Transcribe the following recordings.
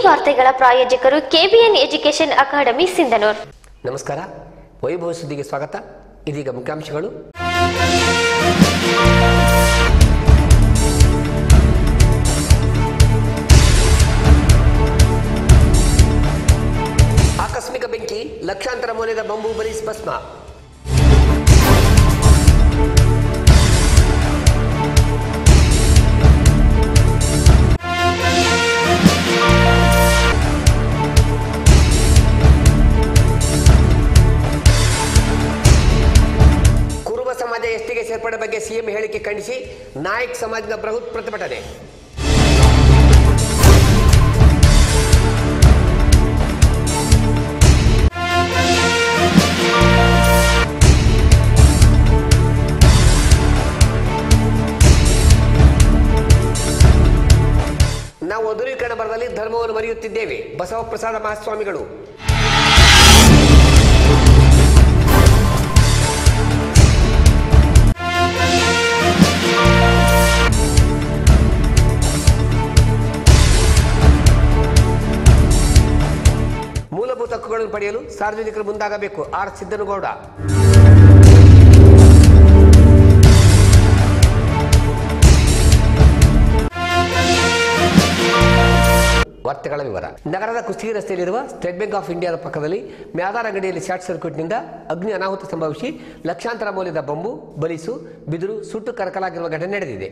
ವಾರ್ತೆಗಳ ಪ್ರಾಯೋಜಕರು KBN education academy Sindhanur ನಮಸ್ಕಾರ ವೈಭವ ಸುದ್ದಿಗೆ ಸ್ವಾಗತ ಇದೀಗ ಮುಖ್ಯಾಂಶಗಳು ಆಕಸ್ಮಿಕ ಬೆಂಕಿ ಲಕ್ಷಾಂತರ ಮೌಲ್ಯದ ಬಂಬು ಬಲಿ ಭಸ್ಮ ಕುರುಬ ಸಮಾಜ ಎಸ್ಟಿಗೆ ಸೇರ್ಪಡೆ ಬಗ್ಗೆ ಸಿಎಂ ಹೇಳಿಕೆ ಖಂಡಿಸಿ ನಾಯಕ್ ಸಮಾಜದ ಬೃಹತ್ ಪ್ರತಿಭಟನೆ ನಾವು ವಧುರೀಕರಣ ಬರದಲ್ಲಿ ಧರ್ಮವನ್ನು ಮರೆಯುತ್ತಿದ್ದೇವೆ ಬಸವಪ್ರಸಾದ ಮಹಾಸ್ವಾಮಿಗಳು ಮೂಲಭೂತ ಹಕ್ಕುಗಳನ್ನು ಪಡೆಯಲು ಸಾರ್ವಜನಿಕರು ಮುಂದಾಗಬೇಕು ಆರ್ ಸಿದ್ದನಗೌಡ ವಾರ್ತೆಗಳ ವಿವರ ನಗರದ ಕುಸ್ತಿ ರಸ್ತೆಯಲ್ಲಿರುವ ಸ್ಟೇಟ್ ಬ್ಯಾಂಕ್ ಆಫ್ ಇಂಡಿಯಾದ ಪಕ್ಕದಲ್ಲಿ ಮ್ಯಾದಾರ್ ಅಂಗಡಿಯಲ್ಲಿ ಶಾರ್ಟ್ ಸರ್ಕ್ಯೂಟ್ನಿಂದ ಅಗ್ನಿ ಅನಾಹುತ ಸಂಭವಿಸಿ ಲಕ್ಷಾಂತರ ಮೌಲ್ಯದ ಬಂಬು ಬಲಿಸು ಬಿದಿರು ಸುಟ್ಟು ಕರಕಲಾಗಿರುವ ಘಟನೆ ನಡೆದಿದೆ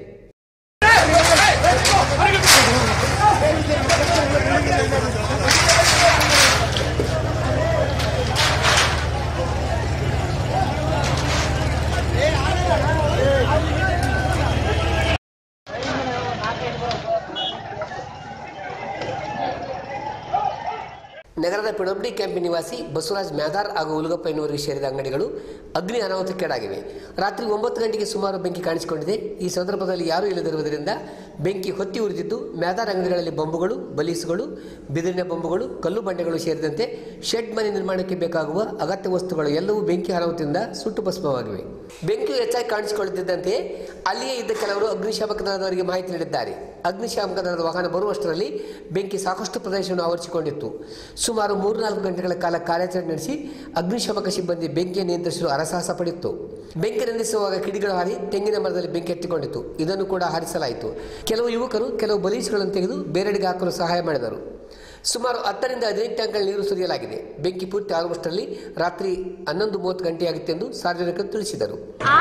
ನಗರದ ಪಿಡಬ್ಲ್ಯೂ ಕ್ಯಾಂಪ್ ನಿವಾಸಿ ಬಸವರಾಜ್ ಮ್ಯಾದಾರ್ ಹಾಗೂ ಉಲಗಪ್ಪ ಎನ್ನುವರಿಗೆ ಸೇರಿದ ಅಂಗಡಿಗಳು ಅಗ್ನಿ ಅನಾಹುತಕ್ಕೀಡಾಗಿವೆ ರಾತ್ರಿ ಒಂಬತ್ತು ಗಂಟೆಗೆ ಸುಮಾರು ಬೆಂಕಿ ಕಾಣಿಸಿಕೊಂಡಿದೆ ಈ ಸಂದರ್ಭದಲ್ಲಿ ಯಾರೂ ಇಲ್ಲದಿರುವುದರಿಂದ ಬೆಂಕಿ ಹೊತ್ತಿ ಉರಿದಿದ್ದು ಮ್ಯಾದಾರ್ ಅಂಗಡಿಗಳಲ್ಲಿ ಬಂಬುಗಳು ಬಲೀಸುಗಳು ಬಿದಿರಿನ ಬಂಬುಗಳು ಕಲ್ಲು ಬಂಡೆಗಳು ಸೇರಿದಂತೆ ಶೆಡ್ ಮನೆ ನಿರ್ಮಾಣಕ್ಕೆ ಬೇಕಾಗುವ ಅಗತ್ಯ ವಸ್ತುಗಳು ಎಲ್ಲವೂ ಬೆಂಕಿ ಅನಾಹುತದಿಂದ ಸುಟ್ಟು ಭಸ್ಮವಾಗಿವೆ ಬೆಂಕಿಯು ಹೆಚ್ಚಾಗಿ ಕಾಣಿಸಿಕೊಳ್ಳುತ್ತಿದ್ದಂತೆ ಅಲ್ಲಿಯೇ ಇದ್ದ ಕೆಲವರು ಅಗ್ನಿಶಾಮಕ ದಳದವರಿಗೆ ಮಾಹಿತಿ ನೀಡಿದ್ದಾರೆ ಅಗ್ನಿಶಾಮಕ ದಳದ ವಾಹನ ಬರುವಷ್ಟರಲ್ಲಿ ಬೆಂಕಿ ಸಾಕಷ್ಟು ಪ್ರದೇಶವನ್ನು ಆವರಿಸಿಕೊಂಡಿತ್ತು ಸುಮಾರು ಮೂರ್ನಾಲ್ಕು ಗಂಟೆಗಳ ಕಾಲ ಕಾರ್ಯಾಚರಣೆ ನಡೆಸಿ ಅಗ್ನಿಶಾಮಕ ಸಿಬ್ಬಂದಿ ಬೆಂಕಿಯನ್ನು ನಿಯಂತ್ರಿಸಲು ಹರಸಾಹಸ ಪಡಿತ್ತು ಬೆಂಕಿ ನಂದಿಸುವಾಗ ಕಿಡಿಗಳು ಹಾರಿ ತೆಂಗಿನ ಮರದಲ್ಲಿ ಬೆಂಕಿ ಎತ್ತಿಕೊಂಡಿತ್ತು ಇದನ್ನು ಕೂಡ ಹಾರಿಸಲಾಯಿತು ಕೆಲವು ಯುವಕರು ಕೆಲವು ಬಲೀಸುಗಳನ್ನು ತೆಗೆದು ಬೇರೆಡೆಗೆ ಹಾಕಲು ಸಹಾಯ ಮಾಡಿದರು ಸುಮಾರು ಹತ್ತರಿಂದ ಹದಿನೆಂಟು ಟ್ಯಾಂಕ್ಗಳ ನೀರು ಸುರಿಯಲಾಗಿದೆ ಬೆಂಕಿ ಪೂರ್ತಿ ಆಗುವಷ್ಟರಲ್ಲಿ ರಾತ್ರಿ ಹನ್ನೊಂದು ಮೂವತ್ತು ಗಂಟೆಯಾಗಿತ್ತೆಂದು ಸಾರ್ವಜನಿಕರು ತಿಳಿಸಿದರು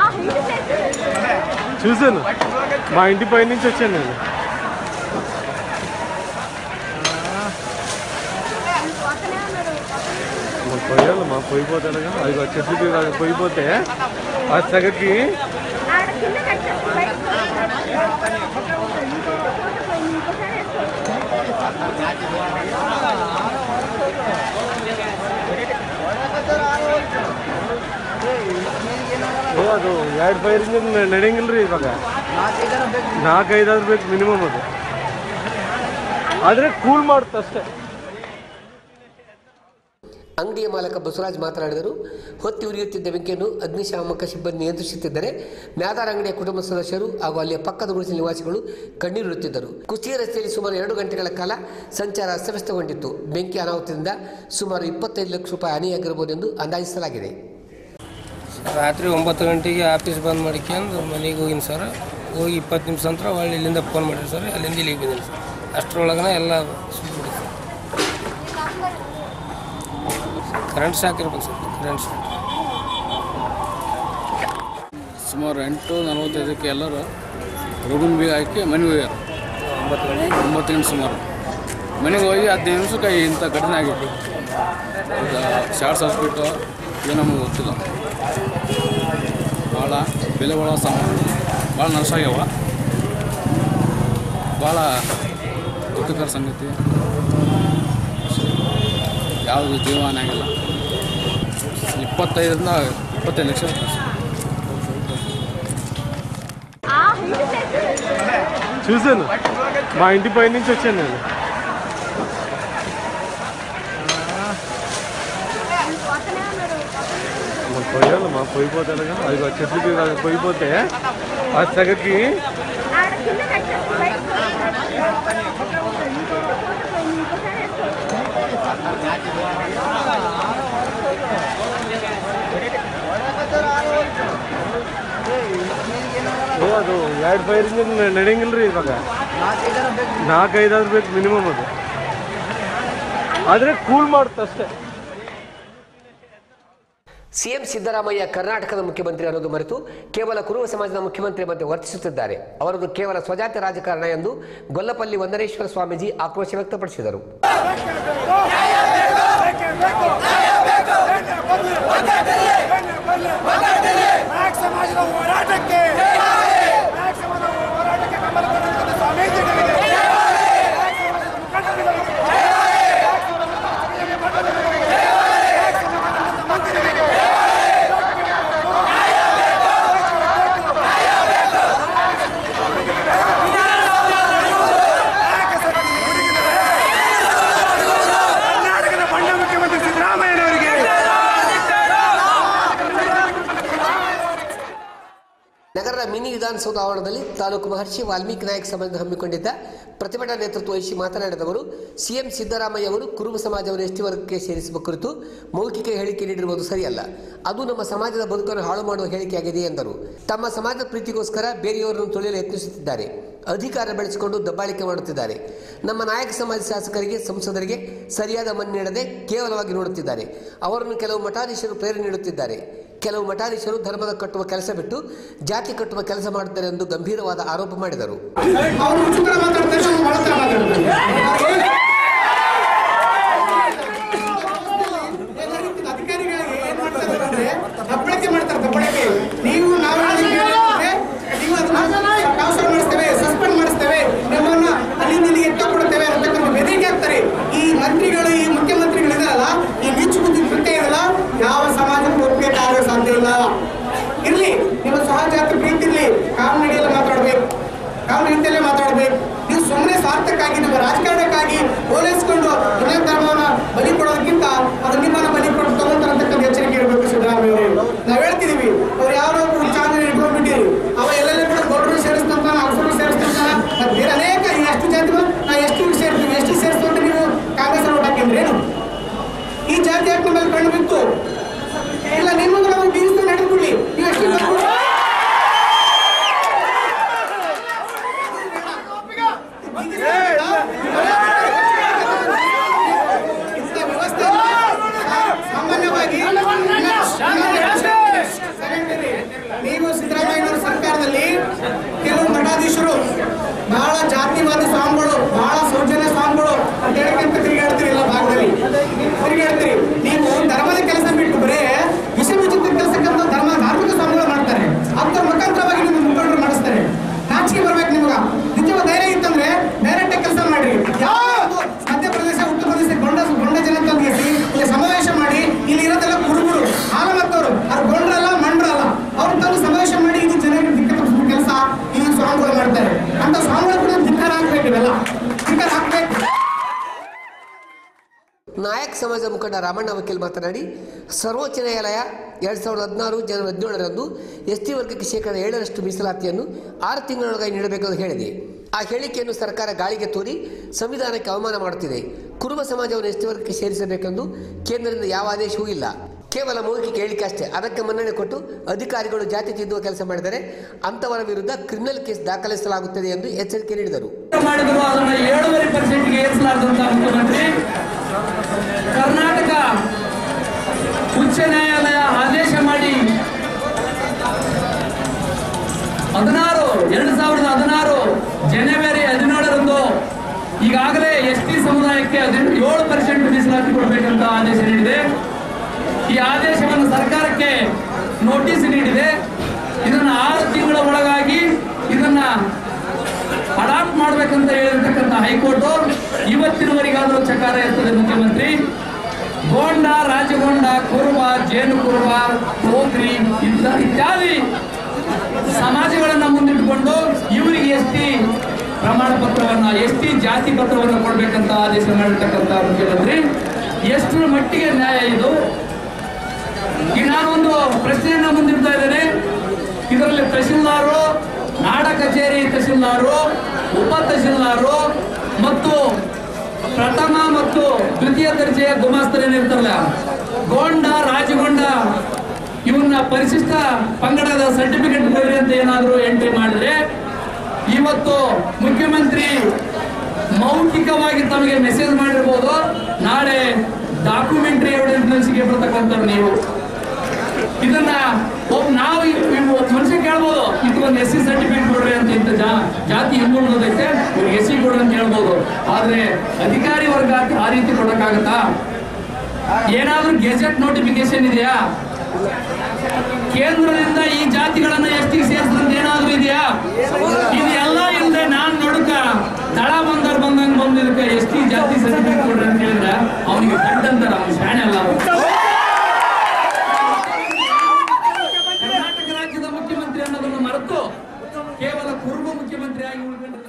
చూశాను మా ఇంటి పై నుంచి వచ్చాను నేను మరి పోయాలి మా పోయిపోతాను కదా అది చెట్టుకి పోయిపోతే ఆ సగకి ಓ, ಅದು ಎರಡು ಫೈರಿಂದ ನಡೆಯಂಗಿಲ್ರಿ ಇವಾಗ ನಾಲ್ಕೈದಾದ್ರು ಬೇಕು ಮಿನಿಮಮ್ ಅದು ಆದರೆ ಕೂಲ್ ಮಾಡುತ್ತೆ ಅಷ್ಟೇ ಅಂಗಡಿಯ ಮಾಲಕ ಬಸವರಾಜ್ ಮಾತನಾಡಿದರು ಹೊತ್ತಿ ಉರಿಯುತ್ತಿದ್ದ ಬೆಂಕಿಯನ್ನು ಅಗ್ನಿಶಾಮಕ ಸಿಬ್ಬಂದಿ ನಿಯಂತ್ರಿಸುತ್ತಿದ್ದರೆ ಮ್ಯಾದಾರ್ ಅಂಗಡಿಯ ಕುಟುಂಬ ಸದಸ್ಯರು ಹಾಗೂ ಅಲ್ಲಿಯ ಪಕ್ಕದ ಗುಡಿಸಲು ನಿವಾಸಿಗಳು ಕಣ್ಣೀರಿಡುತ್ತಿದ್ದರು ಕುಸ್ತಿಯ ರಸ್ತೆಯಲ್ಲಿ ಸುಮಾರು ಎರಡು ಗಂಟೆಗಳ ಕಾಲ ಸಂಚಾರ ಅಸ್ತವ್ಯಸ್ತಗೊಂಡಿತ್ತು ಬೆಂಕಿ ಅನಾಹುತದಿಂದ ಸುಮಾರು ಇಪ್ಪತ್ತೈದು ಲಕ್ಷ ರೂಪಾಯಿ ಹಾನಿಯಾಗಿರಬಹುದೆಂದು ಅಂದಾಜಿಸಲಾಗಿದೆ ರಾತ್ರಿ ಒಂಬತ್ತು ಗಂಟೆಗೆ ಆಫೀಸ್ ಬಂದ್ ಮಾಡ್ಕೊಂಡು ಮನೆಗೆ ಹೋಗಿನಿ ಸರ್ ಹೋಗಿ ಇಪ್ಪತ್ತು ನಿಮಿಷ ನಂತರ ಒಳ್ಳೆ ಇಲ್ಲಿಂದ ಫೋನ್ ಮಾಡಿರಿ ಸರ್ ಅಲ್ಲಿಂದ ಇಲ್ಲಿಗೆ ಬಂದೀನಿ ಸರ್ ಅಷ್ಟರೊಳಗನ ಎಲ್ಲ ಸುಟ್ಬಿಡಿ ಸರ್ ಕರೆಂಟ್ ಶಾಕ್ ಇರ್ಬೇಕು ಸರ್ ಕರೆಂಟ್ ಶಾಕ್ ಸುಮಾರು ಎಂಟು ನಲವತ್ತೈದಕ್ಕೆ ಎಲ್ಲರೂ ರೋಗಿನ ಬೀಗ ಹಾಕಿ ಮನೆಗೆ ಹೋಗ್ಯಾರ ಒಂಬತ್ತು ಗಂಟೆ ಒಂಬತ್ತು ಗಂಟೆ ಸುಮಾರು ಮನೆಗೆ ಹೋಗಿ ಹದಿನೈದು ನಿಮಿಷಕ್ಕೆ ಇಂಥ ಘಟನೆ ಆಗಿತ್ತು ಈಗ ಶಾರ್ಟ್ ಸರ್ಕ್ಯೂಟ್ ಇದು ನಮಗೆ ಗೊತ್ತಿಲ್ಲ ಭಾಳ ಬೆಲೆ ಬಾಳೋ ಸಾಮಾನು ಭಾಳ ನಷ್ಟ ಆಗ್ಯಾವ ಭಾಳ ದುಃಖಕರ ಸಂಗತಿ ಯಾವುದು ಜೀವನ ಆಗಿಲ್ಲ ಇಪ್ಪತ್ತೈದರಿಂದ ಇಪ್ಪತ್ತೈದು ಲಕ್ಷ ರೂಪಾಯಿ ಸರ್. చూశాను మా ఇంటి పై నుంచి వచ్చాను నేను మరి పోయాలి మా పోయిపోతాను కదా అది చెట్లకి పోయిపోతే ఆ సగకి ಅದು ಎರಡು ಫೈರ್ ಇಂಜಿನ್ ನಡೆಯಂಗಿಲ್ಲ ರೀ ಇವಾಗ ನಾಲ್ಕೈದಾದ್ರು ಬೇಕು ಮಿನಿಮಮ್ ಅದು ಆದರೆ ಕೂಲ್ ಮಾಡುತ್ತೆ ಅಷ್ಟೇ ಸಿಎಂ ಸಿದ್ದರಾಮಯ್ಯ ಕರ್ನಾಟಕದ ಮುಖ್ಯಮಂತ್ರಿ ಅನ್ನೋದು ಮರೆತು ಕೇವಲ ಕುರುಬ ಸಮಾಜದ ಮುಖ್ಯಮಂತ್ರಿಯಂತೆ ವರ್ತಿಸುತ್ತಿದ್ದಾರೆ ಅವರದು ಕೇವಲ ಸ್ವಜಾತಿ ರಾಜಕಾರಣ ಎಂದು ಗೊಲ್ಲಪಲ್ಲಿ ವಂದನೇಶ್ವರ ಸ್ವಾಮೀಜಿ ಆಕ್ರೋಶ ವ್ಯಕ್ತಪಡಿಸಿದರು ನಾಯಕ ಸಮಾಜದ ಹೋರಾಟಕ್ಕೆ ನಾಯಕ ಸಮಾಜದ ಹೋರಾಟಕ್ಕೆ ಬೆಂಬಲ ಕೊಟ್ಟಿರುವಂತ ಸ್ವಾಮೀಜಿಗಳಿಗೆ ನಾಯಕ ಸಮಾಜದ ಮುಖಂಡರುಗಳಿಗೆ ನಾಯಕ ಸಮಾಜದ ಮುಖಂಡರುಗಳಿಗೆ, ನಾಯಕ ಸಮಾಜದ ಮಂತ್ರಿಗಳಿಗೆ ಕರ್ನಾಟಕದ ಬಂಡ ಮುಖ್ಯಮಂತ್ರಿ ಸಿದ್ದರಾಮಯ್ಯನವರಿಗೆ ನಗರದ ಮಿನಿ ವಿಧಾನಸೌಧ ಆವರಣದಲ್ಲಿ ತಾಲೂಕು ಮಹರ್ಷಿ ವಾಲ್ಮೀಕಿ ನಾಯಕ ಸಮಾಜ ಹಮ್ಮಿಕೊಂಡಿದ್ದ ಪ್ರತಿಭಟನಾ ನೇತೃತ್ವ ವಹಿಸಿ ಮಾತನಾಡಿದವರು ಸಿಎಂ ಸಿದ್ದರಾಮಯ್ಯ ಅವರು ಕುರುಬ ಸಮಾಜವನ್ನು ಎಸ್ಟಿ ವರ್ಗಕ್ಕೆ ಸೇರಿಸುವ ಕುರಿತು ಮೌಖಿಕ ಹೇಳಿಕೆ ನೀಡಿರುವುದು ಸರಿಯಲ್ಲ ಅದು ನಮ್ಮ ಸಮಾಜದ ಬದುಕನ್ನು ಹಾಳು ಮಾಡುವ ಹೇಳಿಕೆಯಾಗಿದೆ ಎಂದರು ತಮ್ಮ ಸಮಾಜದ ಪ್ರೀತಿಗೋಸ್ಕರ ಬೇರೆಯವರನ್ನು ತುಳಿಯಲು ಯತ್ನಿಸುತ್ತಿದ್ದಾರೆ ಅಧಿಕಾರ ಬೆಳೆಸಿಕೊಂಡು ದಬ್ಬಾಳಿಕೆ ಮಾಡುತ್ತಿದ್ದಾರೆ ನಮ್ಮ ನಾಯಕ ಸಮಾಜ ಶಾಸಕರಿಗೆ ಸಂಸದರಿಗೆ ಸರಿಯಾದ ಮಣ್ಣು ನೀಡದೆ ಕೇವಲವಾಗಿ ನೋಡುತ್ತಿದ್ದಾರೆ ಅವರನ್ನು ಕೆಲವು ಮಠಾಧೀಶರು ಪ್ರೇರಣೆ ನೀಡುತ್ತಿದ್ದಾರೆ ಕೆಲವು ಮಠಾಧೀಶರು ಧರ್ಮದ ಕಟ್ಟುವ ಕೆಲಸ ಬಿಟ್ಟು ಜಾತಿ ಕಟ್ಟುವ ಕೆಲಸ ಮಾಡುತ್ತಾರೆ ಎಂದು ಗಂಭೀರವಾದ ಆರೋಪ ಮಾಡಿದರು ಅವರು ಉಚಿತರ ಮಾತಾಡ್ತಾರೆ ಅವ್ರು ಬಳಸ್ತಾರೆ ಮಾತಾಡ್ತಾರೆ ಅಧಿಕಾರಿಗಳಿಗೆ ಏನ್ ಮಾಡ್ತಾರೆ ಅಂದ್ರೆ ದಬ್ಬಳಕೆ ಮಾಡ್ತಾರೆ ದಬ್ಬಳಕೆ ನೀವು ನಾವು ಹೇಳಿದ್ರೆ ನೀವು ಅದನ್ನ ಟ್ರಾನ್ಸ್ಫರ್ ಮಾಡಿಸ್ತೇವೆ ಸಸ್ಪೆಂಡ್ ಮಾಡಿಸ್ತೇವೆ ನಿಮ್ಮನ್ನ ಅಲ್ಲಿಂದ ಇಲ್ಲಿ ಎತ್ತಕೊಡ್ತೇವೆ ಅಂತಕ್ಕಂಥ ಬೆದರಿಕೆ ಹಾಕ್ತಾರೆ ಈ ಮಂತ್ರಿಗಳು ಈ ಮುಖ್ಯಮಂತ್ರಿಗಳಿದಾರಲ್ಲ ಈ ನೀಚು ಬುದ್ಧಿ ಕೃತ್ಯ ಇದಲ್ಲ ಯಾವ ಸಮಾಜಕ್ಕೂ ಒಪ್ಪಿಗೆ ಆಗೋ ಸಾಧ್ಯ ಇಲ್ಲ ಇರ್ಲಿ ನಿಮ್ಮ ಸಹಜಾತಿ ಪ್ರೀತಿ ಇರ್ಲಿ ಕಾನೂನಿಗೆಲ್ಲ ಮಾತಾಡ್ಬೇಕು ಕಾನೂನು ರೀತಿಯಲ್ಲೇ ಮಾತಾಡ್ಬೇಕು ನೀವು ಸುಮ್ಮನೆ ಸ್ವಾರ್ಥಕ್ಕಾಗಿ ನಿಮ್ಮ ರಾಜಕಾರಣಕ್ಕಾಗಿ ಹೋಲಿಸ್ಕೊಂಡು ಇನ್ನೇ ಧರ್ಮವನ್ನ ಬಲಿ ಕೊಡೋದಕ್ಕಿಂತ ಅದು ನಿಮ್ಮನ್ನ ಬಲಿ ಕೊಟ್ಟು ತಗೊಂತಾರಂತಕ್ಕಂಥ ಎಚ್ಚರಿಕೆ ಇರಬೇಕು ಸಿದ್ದರಾಮಯ್ಯ ಅವರು ನಾವ್ ಹೇಳ್ತಿದೀವಿ ಅವ್ರು ಯಾರೋ ಒಬ್ರು ಚಾಂದ್ರ ಇಟ್ಕೊಂಡ್ಬಿಟ್ಟಿರಿ ಅವ ಎಲ್ಲೆಲ್ಲ ಕೂಡ ಗೌಡರು ಸೇರಿಸ್ತಾನ ಅರಸರು ಸೇರಿಸ್ತಾನ ಮತ್ತೆ ಬೇರೆ ಅನೇಕ ಈ ಎಷ್ಟು ಜಾತಿ ನಾ ಎಷ್ಟು ಸೇರ್ತೀವಿ ಎಷ್ಟು ಸೇರಿಸ್ತು ಅಂತ ನೀವು ಕಾಂಗ್ರೆಸ್ ಓಟ್ ಹಾಕಿದ್ರೆ ಏನು ಈ ಜಾತಿ ಯಾಕೆ ನಮ್ಮಲ್ಲಿ ಕಂಡು ಬಿತ್ತು ಇಲ್ಲ ನಿಮ್ಮನ್ನು ನಾವು ಬೀರಿಸ್ತಾ ನಡೆದ್ಬಿಡ್ಲಿ ನೀವು ಎಷ್ಟು ಬರ್ಬಿಡಿ. ಇಂಥ ವ್ಯವಸ್ಥೆ ಸಾಮಾನ್ಯವಾಗಿ ನೀವು ಸಿದ್ದರಾಮಯ್ಯನವರ ಸರ್ಕಾರದಲ್ಲಿ ಕೆಲವು ಮಠಾಧೀಶರು ಬಹಳ ಜಾತಿವಾದಿ ಸ್ವಾಮಿಗಳು ಬಹಳ ಸೌಜನ್ಯ ಸ್ವಾಮಿಗಳು ಅಂತ ಹೇಳಕ್ಕಿಂತ ತಿರುಗಾಡ್ತೀರಿ ಎಲ್ಲ ಭಾಗದಲ್ಲಿ ತಿರುಗಾಡ್ತೀರಿ ನೀವು ಧರ್ಮದ ಕೆಲಸ ಬಿಟ್ಟು ಬರೇ ವಿಷ ವಿಚಿತ್ರ ಕೆಲಸಕ್ಕಂತ ಧರ್ಮ ಧಾರ್ಮಿಕ ಸ್ವಾಮಿಗಳು ಮಾಡ್ತಾರೆ ಅಂತರ ಮುಖಾಂತರವಾಗಿ ನಿಮ್ಮ ಮುಖಂಡರು ಮಾಡಿಸ್ತಾರೆ ನಾಚಿಕೆ ಬರ್ಬೇಕು ನಿಮ್ಗ ನಿಜವ ಧೈರ್ಯ ಇತ್ತಂದ್ರೆ ಡೈರೆಕ್ಟ್ ಕೆಲಸ ಮಾಡ್ರಿ ಯಾವುದು ಮಧ್ಯಪ್ರದೇಶ ಉತ್ತರ ಪ್ರದೇಶ ಗೊಂಡ ಗೊಂಡ ಜನ ತಂದಿಸಿ ಇಲ್ಲಿ ಸಮಾವೇಶ ಮಾಡಿ ಇಲ್ಲಿ ಇರೋದೆಲ್ಲ ಕುರುಬರು ಆಲಮತ್ತವರು ಅವ್ರು ಗೊಂಡ್ರಲ್ಲ ಮಂಡ್ರಲ್ಲ ಅವ್ರು ತಂದು ಸಮಾವೇಶ ಮಾಡಿ ಇದು ಜನರಿಗೆ ದಿಕ್ಕ ತಪ್ಪಿಸುವ ಕೆಲಸ ಈ ಸ್ವಾಮಿಗಳು ಮಾಡ್ತಾರೆ ಅಂತ ಸ್ವಾಮಿಗಳು ಕೂಡ ಧಿಕ್ಕಾರ ಹಾಕ್ಬೇಕು ಇವೆಲ್ಲ ಧಿಕ್ಕಾರ ಹಾಕ್ಬೇಕು ನಾಯಕ್ ಸಮಾಜ ಮುಖಂಡ ರಾಮಣ್ಣ ವಕೀಲ್ ಮಾತನಾಡಿ ಸರ್ವೋಚ್ಚ ನ್ಯಾಯಾಲಯ ಎರಡ್ ಸಾವಿರದ ಹದಿನಾರು ಜನವರಿ ಹದಿನೇಳರಂದು ಎಸ್ ಟಿ ವರ್ಗಕ್ಕೆ ಶೇಕಡ ಏಳರಷ್ಟು ಮೀಸಲಾತಿಯನ್ನು ಆರು ತಿಂಗಳೊಳಗಾಗಿ ನೀಡಬೇಕೆಂದು ಹೇಳಿದೆ ಆ ಹೇಳಿಕೆಯನ್ನು ಸರ್ಕಾರ ಗಾಳಿಗೆ ತೋರಿ ಸಂವಿಧಾನಕ್ಕೆ ಅವಮಾನ ಮಾಡುತ್ತಿದೆ ಕುರುಬ ಸಮಾಜವನ್ನು ಎಸ್ ಟಿ ವರ್ಗಕ್ಕೆ ಸೇರಿಸಬೇಕೆಂದು ಕೇಂದ್ರದಿಂದ ಯಾವ ಆದೇಶವೂ ಇಲ್ಲ ಕೇವಲ ಮೌಖಿಕ ಹೇಳಿಕೆ ಅಷ್ಟೇ ಅದಕ್ಕೆ ಮನ್ನಣೆ ಕೊಟ್ಟು ಅಧಿಕಾರಿಗಳು ಜಾತಿ ತಿದ್ದುವ ಕೆಲಸ ಮಾಡಿದರೆ ಅಂತವರ ವಿರುದ್ಧ ಕ್ರಿಮಿನಲ್ ಕೇಸ್ ದಾಖಲಿಸಲಾಗುತ್ತದೆ ಎಂದು ಎಚ್ಚರಿಕೆ ನೀಡಿದರು ಮಾಡಿದ್ರು ಅದನ್ನ ಏಳುವರೆ ಪರ್ಸೆಂಟ್ಗೆ ಏರಿಸಲಾದಂತ ಮುಖ್ಯಮಂತ್ರಿ ಕರ್ನಾಟಕ ಉಚ್ಚ ನ್ಯಾಯಾಲಯ ಆದೇಶ ಮಾಡಿ ಹದಿನಾರು ಎರಡು ಸಾವಿರದ ಹದಿನಾರು ಜನವರಿ ಹದಿನೇಳರಂದು ಈಗಾಗಲೇ ಎಸ್ ಟಿ ಸಮುದಾಯಕ್ಕೆ ಹದಿನ ಏಳು ಪರ್ಸೆಂಟ್ ಮೀಸಲಾತಿ ಕೊಡಬೇಕಂತ ಆದೇಶ ನೀಡಿದೆ ಈ ಆದೇಶವನ್ನು ಸರ್ಕಾರಕ್ಕೆ ನೋಟಿಸ್ ನೀಡಿದೆ ಇದನ್ನ ಆರು ತಿಂಗಳ ಒಳಗಾಗಿ ಇದನ್ನ ಅಡಾಪ್ಟ್ ಮಾಡ್ಬೇಕಂತ ಹೇಳಿರ್ತಕ್ಕಂಥ ಹೈಕೋರ್ಟ್ ಇವತ್ತಿನವರೆಗಾದರೂ ಚಕಾರ ಇರ್ತದೆ ಮುಖ್ಯಮಂತ್ರಿ ಗೋಂಡ ರಾಜಗೊಂಡ ಕುರುಬ ಜೇನು ಕುರುಬ ಕೋಕ್ರಿ ಇಂಥ ಇತ್ಯಾದಿ ಸಮಾಜಗಳನ್ನ ಮುಂದಿಟ್ಟುಕೊಂಡು ಇವರಿಗೆ ಎಸ್ ಟಿ ಪ್ರಮಾಣ ಪತ್ರವನ್ನ ಎಸ್ ಟಿ ಜಾತಿ ಪತ್ರವನ್ನು ಕೊಡ್ಬೇಕಂತ ಆದೇಶ ಮಾಡಿರ್ತಕ್ಕಂಥ ಮುಖ್ಯಮಂತ್ರಿ ಎಷ್ಟರ ಮಟ್ಟಿಗೆ ನ್ಯಾಯ ಇದು ಈಗ ನಾನೊಂದು ಪ್ರಶ್ನೆಯನ್ನ ಮುಂದಿಡ್ತಾ ಇದ್ದೇನೆ ಇದರಲ್ಲಿ ತಹಶೀಲ್ದಾರು ನಾಡ ಕಚೇರಿ ತಹಶೀಲ್ದಾರು ಉಪ ತಹಶೀಲ್ದಾರು ಮತ್ತು ಪ್ರಥಮ ಮತ್ತು ದ್ವಿತೀಯ ದರ್ಜೆಯ ಗುಮಾಸ್ತರೇನಿರ್ತಾರಲ್ಲ ಗೋಂಡ ರಾಜಗೊಂಡ ಇವನ್ನ ಪರಿಶಿಷ್ಟ ಪಂಗಡದ ಸರ್ಟಿಫಿಕೇಟ್ ಕೊಡ್ರಿ ಅಂತ ಏನಾದರೂ ಎಂಟ್ರಿ ಮಾಡಿದ್ರೆ ಇವತ್ತು ಮುಖ್ಯಮಂತ್ರಿ ಮೌಖಿಕವಾಗಿ ತಮಗೆ ಮೆಸೇಜ್ ಮಾಡಿರ್ಬೋದು ನಾಳೆ ಡಾಕ್ಯುಮೆಂಟರಿ ಎವಿಡೆನ್ಸ್ಗೆ ಬರ್ತಕ್ಕಂಥವ್ರು ನೀವು ಇದನ್ನ ಒಬ್ಬ ನಾವು ಇವ್- ಇವ್ ಒಬ್ಬ ಮನುಷ್ಯ ಕೇಳ್ಬೋದು ಇದಕ್ಕೊಂದು ಎಸ್ ಸಿ ಸರ್ಟಿಫಿಕೇಟ್ ಕೊಡ್ರಿ ಅಂತ ಇಂಥ ಜಾ- ಜಾತಿ ಹಿಂದುಳಿದೈತೆ ಇವ್ರಿಗೆ ಎಸ್ ಸಿ ಕೊಡ್ರಿ ಅಂತ ಹೇಳ್ಬೋದು ಆದ್ರೆ ಅಧಿಕಾರಿ ವರ್ಗ ಆ ರೀತಿ ಕೊಡಕ್ಕಾಗತ್ತಾ ಏನಾದ್ರೂ ಗೆಜೆಟ್ ನೋಟಿಫಿಕೇಶನ್ ಇದೆಯಾ ಕೇಂದ್ರದಿಂದ ಈ ಜಾತಿಗಳನ್ನ ಎಷ್ಟಿಗೆ ಸೇರಿಸಿದಂತ ಏನಾದ್ರೂ ಇದೆಯಾ ಇದು ಎಲ್ಲ ಇಲ್ಲದೆ ನಾನ್ ನೋಡಕ ದಳ ಬಂದವ್ರು ಬಂದಂಗ್ ಬಂದಿದ್ದಕ್ಕೆ ಎಸ್ ಟಿ ಜಾತಿ ಸರ್ಟಿಫಿಕೇಟ್ ಕೊಡ್ರಿ ಅಂತ ಹೇಳಿದ್ರೆ ಅವನಿಗೆ ದಡ್ಡ ಅಂತಾರ ಅವ್ನು ಶಾಣೆ ಅಲ್ಲ ಅವ್ನು. ಕರ್ನಾಟಕ ರಾಜ್ಯದ ಮುಖ್ಯಮಂತ್ರಿ ಅನ್ನೋದನ್ನು ಮರೆತು ಕೇವಲ ಕುರುಬ ಮುಖ್ಯಮಂತ್ರಿಯಾಗಿ ಉಳ್ಕೊಂಡಿದ್ದಾರೆ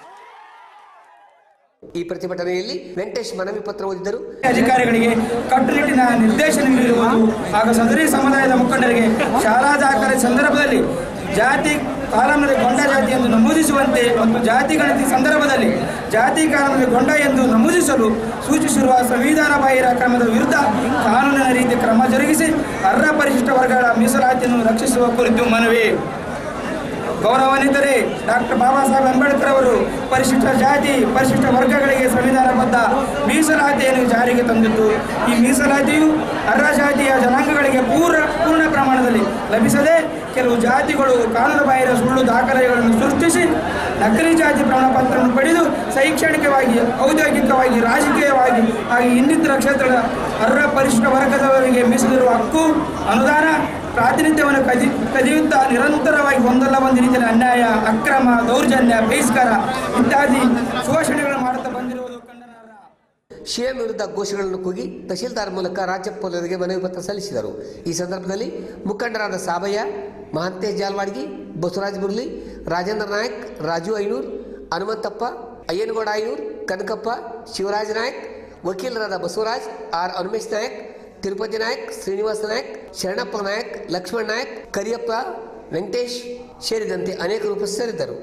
ಈ ಪ್ರತಿಭಟನೆಯಲ್ಲಿ ವೆಂಕಟೇಶ್ ಮನವಿ ಪತ್ರ ಓದಿದರು ಅಧಿಕಾರಿಗಳಿಗೆ ಕಟ್ಟುನಿಟ್ಟಿನ ನಿರ್ದೇಶನ ನೀಡಿರುವುದು ಹಾಗೂ ಸದರಿ ಸಮುದಾಯದ ಮುಖಂಡರಿಗೆ ಶಾಲಾ ದಾಖಲೆ ಸಂದರ್ಭದಲ್ಲಿ ಜಾತಿ ಕಾಲಂನಲ್ಲಿ ಗೊಂಡ ಜಾತಿ ಎಂದು ನಮೂದಿಸುವಂತೆ ಮತ್ತು ಜಾತಿ ಗಣತಿ ಸಂದರ್ಭದಲ್ಲಿ ಜಾತಿ ಕಾಲಂನಲ್ಲಿ ಗೊಂಡ ಎಂದು ನಮೂದಿಸಲು ಸೂಚಿಸಿರುವ ಸಂವಿಧಾನ ಬಾಹಿರ ಕ್ರಮದ ವಿರುದ್ಧ ಕಾನೂನಿನ ರೀತಿ ಕ್ರಮ ಜರುಗಿಸಿ ಅರ್ಹ ಪರಿಶಿಷ್ಟ ವರ್ಗಗಳ ಮೀಸಲಾತಿಯನ್ನು ರಕ್ಷಿಸುವ ಕುರಿತು ಮನವಿ ಗೌರವಾನ್ವಿತರೇ ಡಾಕ್ಟರ್ ಬಾಬಾ ಸಾಹೇಬ್ ಅಂಬೇಡ್ಕರ್ ಅವರು ಪರಿಶಿಷ್ಟ ಜಾತಿ ಪರಿಶಿಷ್ಟ ವರ್ಗಗಳಿಗೆ ಸಂವಿಧಾನಬದ್ಧ ಮೀಸಲಾತಿಯನ್ನು ಜಾರಿಗೆ ತಂದಿದ್ದು ಈ ಮೀಸಲಾತಿಯು ಅರ್ಹ ಜಾತಿಯ ಜನಾಂಗಗಳಿಗೆ ಪೂರ್ಣ ಪೂರ್ಣ ಪ್ರಮಾಣದಲ್ಲಿ ಲಭಿಸದೆ ಕೆಲವು ಜಾತಿಗಳು ಕಾನೂನು ಬಾಹಿರ ಸುಳ್ಳು ದಾಖಲೆಗಳನ್ನು ಸೃಷ್ಟಿಸಿ ನಕಲಿ ಜಾತಿ ಪ್ರಮಾಣ ಪತ್ರವನ್ನು ಪಡೆದು ಶೈಕ್ಷಣಿಕವಾಗಿ ಔದ್ಯೋಗಿಕವಾಗಿ ರಾಜಕೀಯವಾಗಿ ಹಾಗೂ ಇನ್ನಿತರ ಕ್ಷೇತ್ರದ ಅರ್ಹ ಪರಿಶಿಷ್ಟ ವರ್ಗದವರಿಗೆ ಮೀಸಲಿರುವ ಹಕ್ಕು ಅನುದಾನ ಪ್ರಾತಿನಿಧ್ಯವನ್ನು ಕದಿ ಕದಿಯುತ್ತಾ ನಿರಂತರವಾಗಿ ಒಂದಲ್ಲ ಒಂದು ರೀತಿಯಲ್ಲಿ ಅನ್ಯಾಯ ಅಕ್ರಮ ದೌರ್ಜನ್ಯ ಬಹಿಷ್ಕಾರ ಇತ್ಯಾದಿ ಶೋಷಣೆಗಳು ಮಾಡುತ್ತಾ ಬಂದಿರುವುದು ಖಂಡನಾರ್ಹ ಸಿಎಂ ವಿರುದ್ಧ ಘೋಷಣೆಗಳನ್ನು ಕೂಗಿ ತಹಶೀಲ್ದಾರ್ ಮೂಲಕ ರಾಜ್ಯಪಾಲರಿಗೆ ಮನವಿ ಪತ್ರ ಸಲ್ಲಿಸಿದರು ಈ ಸಂದರ್ಭದಲ್ಲಿ ಮುಖಂಡರಾದ ಸಾಬಯ್ಯ ಮಹಾಂತೇಶ್ ಜಾಲ್ವಾಡ್ಗಿ ಬಸವರಾಜ್ ಮುರಳಿ ರಾಜೇಂದ್ರ ನಾಯಕ್ ರಾಜು ಐನೂರ್ ಹನುಮಂತಪ್ಪ ಅಯ್ಯನಗೌಡ ಐನೂರ್ ಕನಕಪ್ಪ ಶಿವರಾಜ್ ನಾಯಕ್ ವಕೀಲರಾದ ಬಸವರಾಜ್ ಆರ್ ಹನುಮೇಶ್ ನಾಯಕ್ ತಿರುಪತಿ ನಾಯಕ್ ಶ್ರೀನಿವಾಸ ನಾಯಕ್ ಶರಣಪ್ಪ ನಾಯಕ್ ಲಕ್ಷ್ಮಣ್ ನಾಯಕ್ ಕರಿಯಪ್ಪ ವೆಂಕಟೇಶ್ ಸೇರಿದಂತೆ ಅನೇಕರು ಉಪಸ್ಥಿತರಿದ್ದರು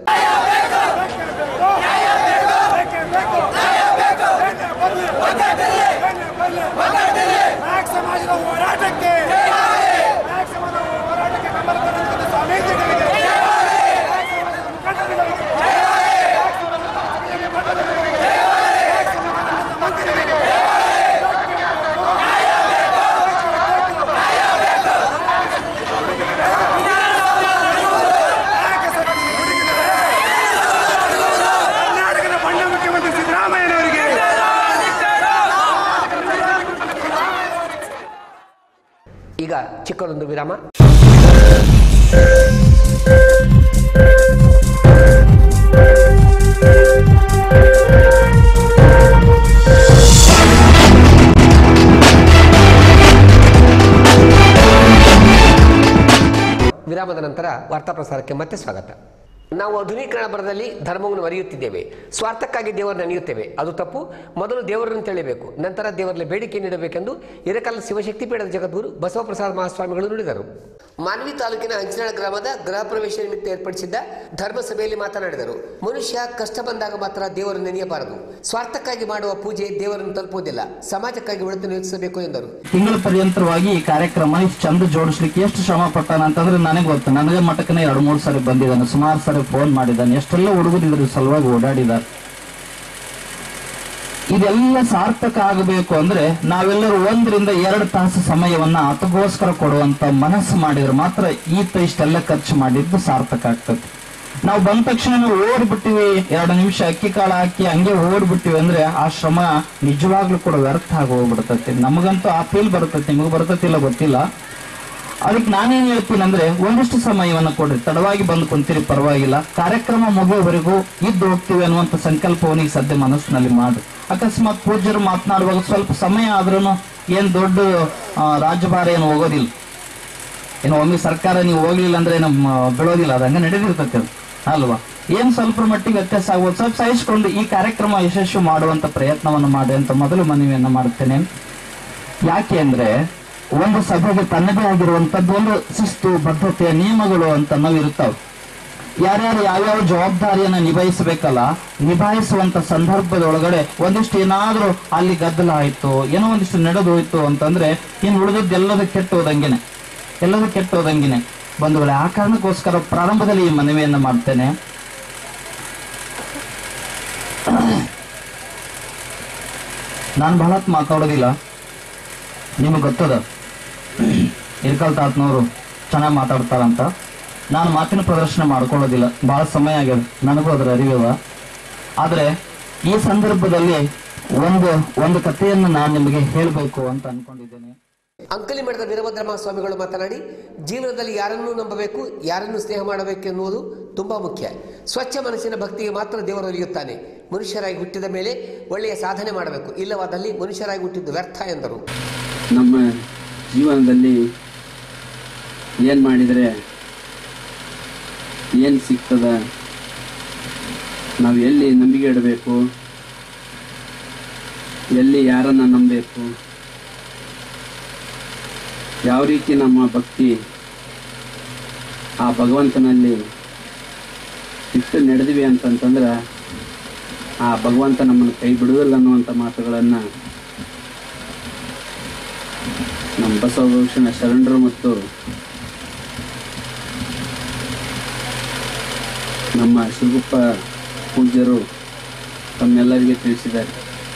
ನಾಯಕ ಸಮಾಜದ ಹೋರಾಟಕ್ಕೆ ನಾಯಕ ಸಮಾಜದ ಹೋರಾಟಕ್ಕೆ ಬೆಂಬಲ ಕೊಡುವಂತಹ ಸ್ವಾಮೀಜಿಗಳಿಗೆ ನಾಯಕ ಸಮಾಜದ ಮುಖಂಡರುಗಳಿಗೆ ನಾಯಕ ಸಮಾಜದ ಮುಖಂಡರುಗಳಿಗೆ ನಾಯಕ ಸಮಾಜದ ಮಂತ್ರಿಗಳಿಗೆ ಕರ್ನಾಟಕದ ಬಣ್ಣ ಮುಖ್ಯಮಂತ್ರಿ ಸಿದ್ದರಾಮಯ್ಯನವರಿಗೆ ಈಗ ಚಿಕ್ಕದೊಂದು ವಿರಾಮ ವಿರಾಮದ ನಂತರ ವಾರ್ತಾ ಪ್ರಸಾರಕ್ಕೆ ಮತ್ತೆ ಸ್ವಾಗತ ನಾವು ಆಧುನೀಕರಣ ಬರದಲ್ಲಿ ಧರ್ಮವನ್ನು ಅರಿಯುತ್ತಿದ್ದೇವೆ ಸ್ವಾರ್ಥಕ್ಕಾಗಿ ದೇವರನ್ನು ನೆನೆಯುತ್ತೇವೆ ಅದು ತಪ್ಪು ಮೊದಲು ದೇವರನ್ನು ತಿಳಿಯಬೇಕು ನಂತರ ದೇವರಲ್ಲಿ ಬೇಡಿಕೆ ನೀಡಬೇಕೆಂದು ಹಿರೇಕಾಲ ಶಿವಶಕ್ತಿ ಪೀಠದ ಜಗದ್ಗುರು ಬಸವಪ್ರಸಾದ ಮಹಾಸ್ವಾಮಿಗಳು ನುಡಿದರು ಮಾನ್ವಿ ತಾಲೂಕಿನ ಹಂಚಿನಾಳ ಗ್ರಾಮದ ಗೃಹ ಪ್ರವೇಶ ನಿಮಿತ್ತ ಏರ್ಪಡಿಸಿದ್ದ ಧರ್ಮ ಸಭೆಯಲ್ಲಿ ಮಾತನಾಡಿದರು ಮನುಷ್ಯ ಕಷ್ಟ ಬಂದಾಗ ಮಾತ್ರ ದೇವರನ್ನು ನೆನೆಯಬಾರದು ಸ್ವಾರ್ಥಕ್ಕಾಗಿ ಮಾಡುವ ಪೂಜೆ ದೇವರನ್ನು ತಲುಪುವುದಿಲ್ಲ ಸಮಾಜಕ್ಕಾಗಿ ಒಳಿತು ಯೋಚಿಸಬೇಕು ಎಂದರು ತಿಂಗಳ ಪರ್ಯಂತರವಾಗಿ ಈ ಕಾರ್ಯಕ್ರಮ ಇಷ್ಟು ಚಂದ ಜೋಡಿಸ್ಲಿಕ್ಕೆ ಎಷ್ಟು ಶ್ರಮ ಪಟ್ಟಾನ ಅಂತಂದ್ರೆ ನನಗೆ ಗೊತ್ತು ನನಗೆ ಮಟ್ಟಕ್ಕನೆ ಎರಡು ಮೂರು ಸಾರಿ ಬಂದಿದ್ದಾನೆ ಸುಮಾರು ಸಾರಿ ಫೋನ್ ಮಾಡಿದ್ದಾನೆ ಎಷ್ಟೆಲ್ಲ ಹುಡುಗರು ಇದ್ರ ಸಲುವಾಗಿ ಓಡಾಡಿದ್ದಾರೆ ಇದೆಲ್ಲ ಸಾರ್ಥಕ ಆಗಬೇಕು ಅಂದ್ರೆ ನಾವೆಲ್ಲರೂ ಒಂದರಿಂದ ಎರಡು ತಾಸು ಸಮಯವನ್ನ ಅದಕ್ಕೋಸ್ಕರ ಕೊಡುವಂತ ಮನಸ್ಸು ಮಾಡಿದ್ರೆ ಮಾತ್ರ ಈತ ಇಷ್ಟೆಲ್ಲ ಖರ್ಚು ಮಾಡಿದ್ದು ಸಾರ್ಥಕ ಆಗ್ತದೆ ನಾವು ಬಂದ ತಕ್ಷಣ ಓಡ್ಬಿಟ್ಟಿವಿ ಎರಡು ನಿಮಿಷ ಅಕ್ಕಿ ಕಾಳು ಹಾಕಿ ಹಂಗೆ ಓಡ್ಬಿಟ್ಟಿವಿ ಅಂದ್ರೆ ಆ ಶ್ರಮ ನಿಜವಾಗ್ಲೂ ಕೂಡ ವ್ಯರ್ಥ ಆಗಿ ಹೋಗ್ಬಿಡ್ತೈತಿ ನಮಗಂತೂ ಆ ಫೀಲ್ ಬರ್ತೈತಿ ನಿಮಗೆ ಬರ್ತೈತಿಲ್ಲ ಗೊತ್ತಿಲ್ಲ ಅದಕ್ಕೆ ನಾನೇನ್ ಹೇಳ್ತೀನಿ ಅಂದ್ರೆ ಒಂದಿಷ್ಟು ಸಮಯವನ್ನ ಕೊಡ್ರಿ ತಡವಾಗಿ ಬಂದು ಕುಂತೀರಿ ಪರವಾಗಿಲ್ಲ ಕಾರ್ಯಕ್ರಮ ಮುಗಿಯೋವರೆಗೂ ಇದ್ದು ಹೋಗ್ತೀವಿ ಅನ್ನುವಂತ ಸಂಕಲ್ಪವನಿಗೆ ಸದ್ಯ ಮನಸ್ಸಿನಲ್ಲಿ ಮಾಡ್ರಿ ಅಕಸ್ಮಾತ್ ಪೂಜ್ಯರು ಮಾತನಾಡುವಾಗ ಸ್ವಲ್ಪ ಸಮಯ ಆದ್ರೂ ಏನ್ ದೊಡ್ಡ ಆ, ರಾಜ್ಯಭಾರ ಏನು ಹೋಗೋದಿಲ್ಲ ಏನು ಒಮ್ಮೆ ಸರ್ಕಾರ ನೀವು ಹೋಗ್ಲಿಲ್ಲ ಅಂದ್ರೆ ನಮ್ಮ ಬಿಡೋದಿಲ್ಲ ಅದು ಹಂಗೆ ನಡೆದಿರ್ತೈತೆ ಅದು ಅಲ್ವಾ ಏನ್ ಸ್ವಲ್ಪ ಮಟ್ಟಿಗೆ ವ್ಯತ್ಯಾಸ ಆಗ್ಬೋದು ಸ್ವಲ್ಪ ಸಹಿಸಿಕೊಂಡು ಈ ಕಾರ್ಯಕ್ರಮ ಯಶಸ್ವಿ ಮಾಡುವಂತ ಪ್ರಯತ್ನವನ್ನು ಮಾಡಿ ಅಂತ ಮೊದಲು ಮನವಿಯನ್ನ ಮಾಡುತ್ತೇನೆ ಯಾಕೆ ಅಂದ್ರೆ ಒಂದು ಸಭೆಗೆ ತನ್ನದೇ ಆಗಿರುವಂತದ್ದು ಒಂದು ಶಿಸ್ತು ಬದ್ಧತೆ ನಿಯಮಗಳು ಅಂತ ನಾವು ಇರ್ತಾವ ಯಾರ್ಯಾರು ಯಾವ್ಯಾವ ಜವಾಬ್ದಾರಿಯನ್ನ ನಿಭಾಯಿಸಬೇಕಲ್ಲ ನಿಭಾಯಿಸುವಂತ ಸಂದರ್ಭದೊಳಗಡೆ ಒಂದಿಷ್ಟು ಏನಾದ್ರೂ ಅಲ್ಲಿ ಗದ್ದಲ ಆಯ್ತು ಏನೋ ಒಂದಿಷ್ಟು ನಡೆದು ಹೋಯ್ತು ಅಂತಂದ್ರೆ ಇನ್ನು ಉಳಿದದ್ದೆಲ್ಲದ ಕೆಟ್ಟು ಹೋದಂಗೆನೆ ಎಲ್ಲವೂ ಕೆಟ್ಟೋದಂಗಿನೇ ಬಂಧುಗಳೇ ಆ ಕಾರಣಕ್ಕೋಸ್ಕರ ಪ್ರಾರಂಭದಲ್ಲಿ ಈ ಮನವಿಯನ್ನು ಮಾಡ್ತೇನೆ ನಾನು ಬಹಳ ಹೊತ್ತು ಮಾತಾಡೋದಿಲ್ಲ ನಿಮಗೆ ಗೊತ್ತದ ಇರ್ಕಲ್ ತಾತ್ನವರು ಚೆನ್ನಾಗಿ ಮಾತಾಡ್ತಾರಂತ ನಾನು ಮಾತಿನ ಪ್ರದರ್ಶನ ಮಾಡ್ಕೊಳ್ಳೋದಿಲ್ಲ ಬಹಳ ಸಮಯ ಆಗ್ಯದ ನನಗೂ ಅದರ ಅರಿವಿವ ಆದರೆ ಈ ಸಂದರ್ಭದಲ್ಲಿ ಒಂದು ಒಂದು ಕಥೆಯನ್ನು ನಾನು ನಿಮಗೆ ಹೇಳಬೇಕು ಅಂತ ಅನ್ಕೊಂಡಿದ್ದೇನೆ ಅಂಕಲಿ ಮಠದ ವೀರಭದ್ರ ಮಹಾಸ್ವಾಮಿಗಳು ಮಾತನಾಡಿ ಜೀವನದಲ್ಲಿ ಯಾರನ್ನೂ ನಂಬಬೇಕು ಯಾರನ್ನು ಸ್ನೇಹ ಮಾಡಬೇಕು ಎನ್ನುವುದು ತುಂಬಾ ಮುಖ್ಯ ಸ್ವಚ್ಛ ಮನಸ್ಸಿನ ಭಕ್ತಿಗೆ ಮಾತ್ರ ದೇವರು ಒಲಿಯುತ್ತಾನೆ ಮನುಷ್ಯರಾಗಿ ಹುಟ್ಟಿದ ಮೇಲೆ ಒಳ್ಳೆಯ ಸಾಧನೆ ಮಾಡಬೇಕು ಇಲ್ಲವಾದಲ್ಲಿ ಮನುಷ್ಯರಾಗಿ ಹುಟ್ಟಿದ್ದು ವ್ಯರ್ಥ ಎಂದರು ನಮ್ಮ ಜೀವನದಲ್ಲಿ ಏನು ಮಾಡಿದರೆ ಏನು ಸಿಗ್ತದ ನಾವು ಎಲ್ಲಿ ನಂಬಿಕೆ ಇಡಬೇಕು ಎಲ್ಲಿ ಯಾರನ್ನ ನಂಬಬೇಕು ಯಾವ ರೀತಿ ನಮ್ಮ ಭಕ್ತಿ ಆ ಭಗವಂತನಲ್ಲಿ ಇಟ್ಟು ನಡೆದಿವಿ ಅಂತಂತಂದ್ರೆ ಆ ಭಗವಂತ ನಮ್ಮನ್ನು ಕೈ ಬಿಡುವುದಿಲ್ಲ ಅನ್ನುವಂಥ ಮಾತುಗಳನ್ನು ನಮ್ಮ ಬಸವಭೂಷಣ ಶರಣರು ಮತ್ತು ನಮ್ಮ ಶಿವಗುಪ್ಪ ಪೂಜ್ಯರು ತಮ್ಮೆಲ್ಲರಿಗೆ ತಿಳಿಸಿದ್ದಾರೆ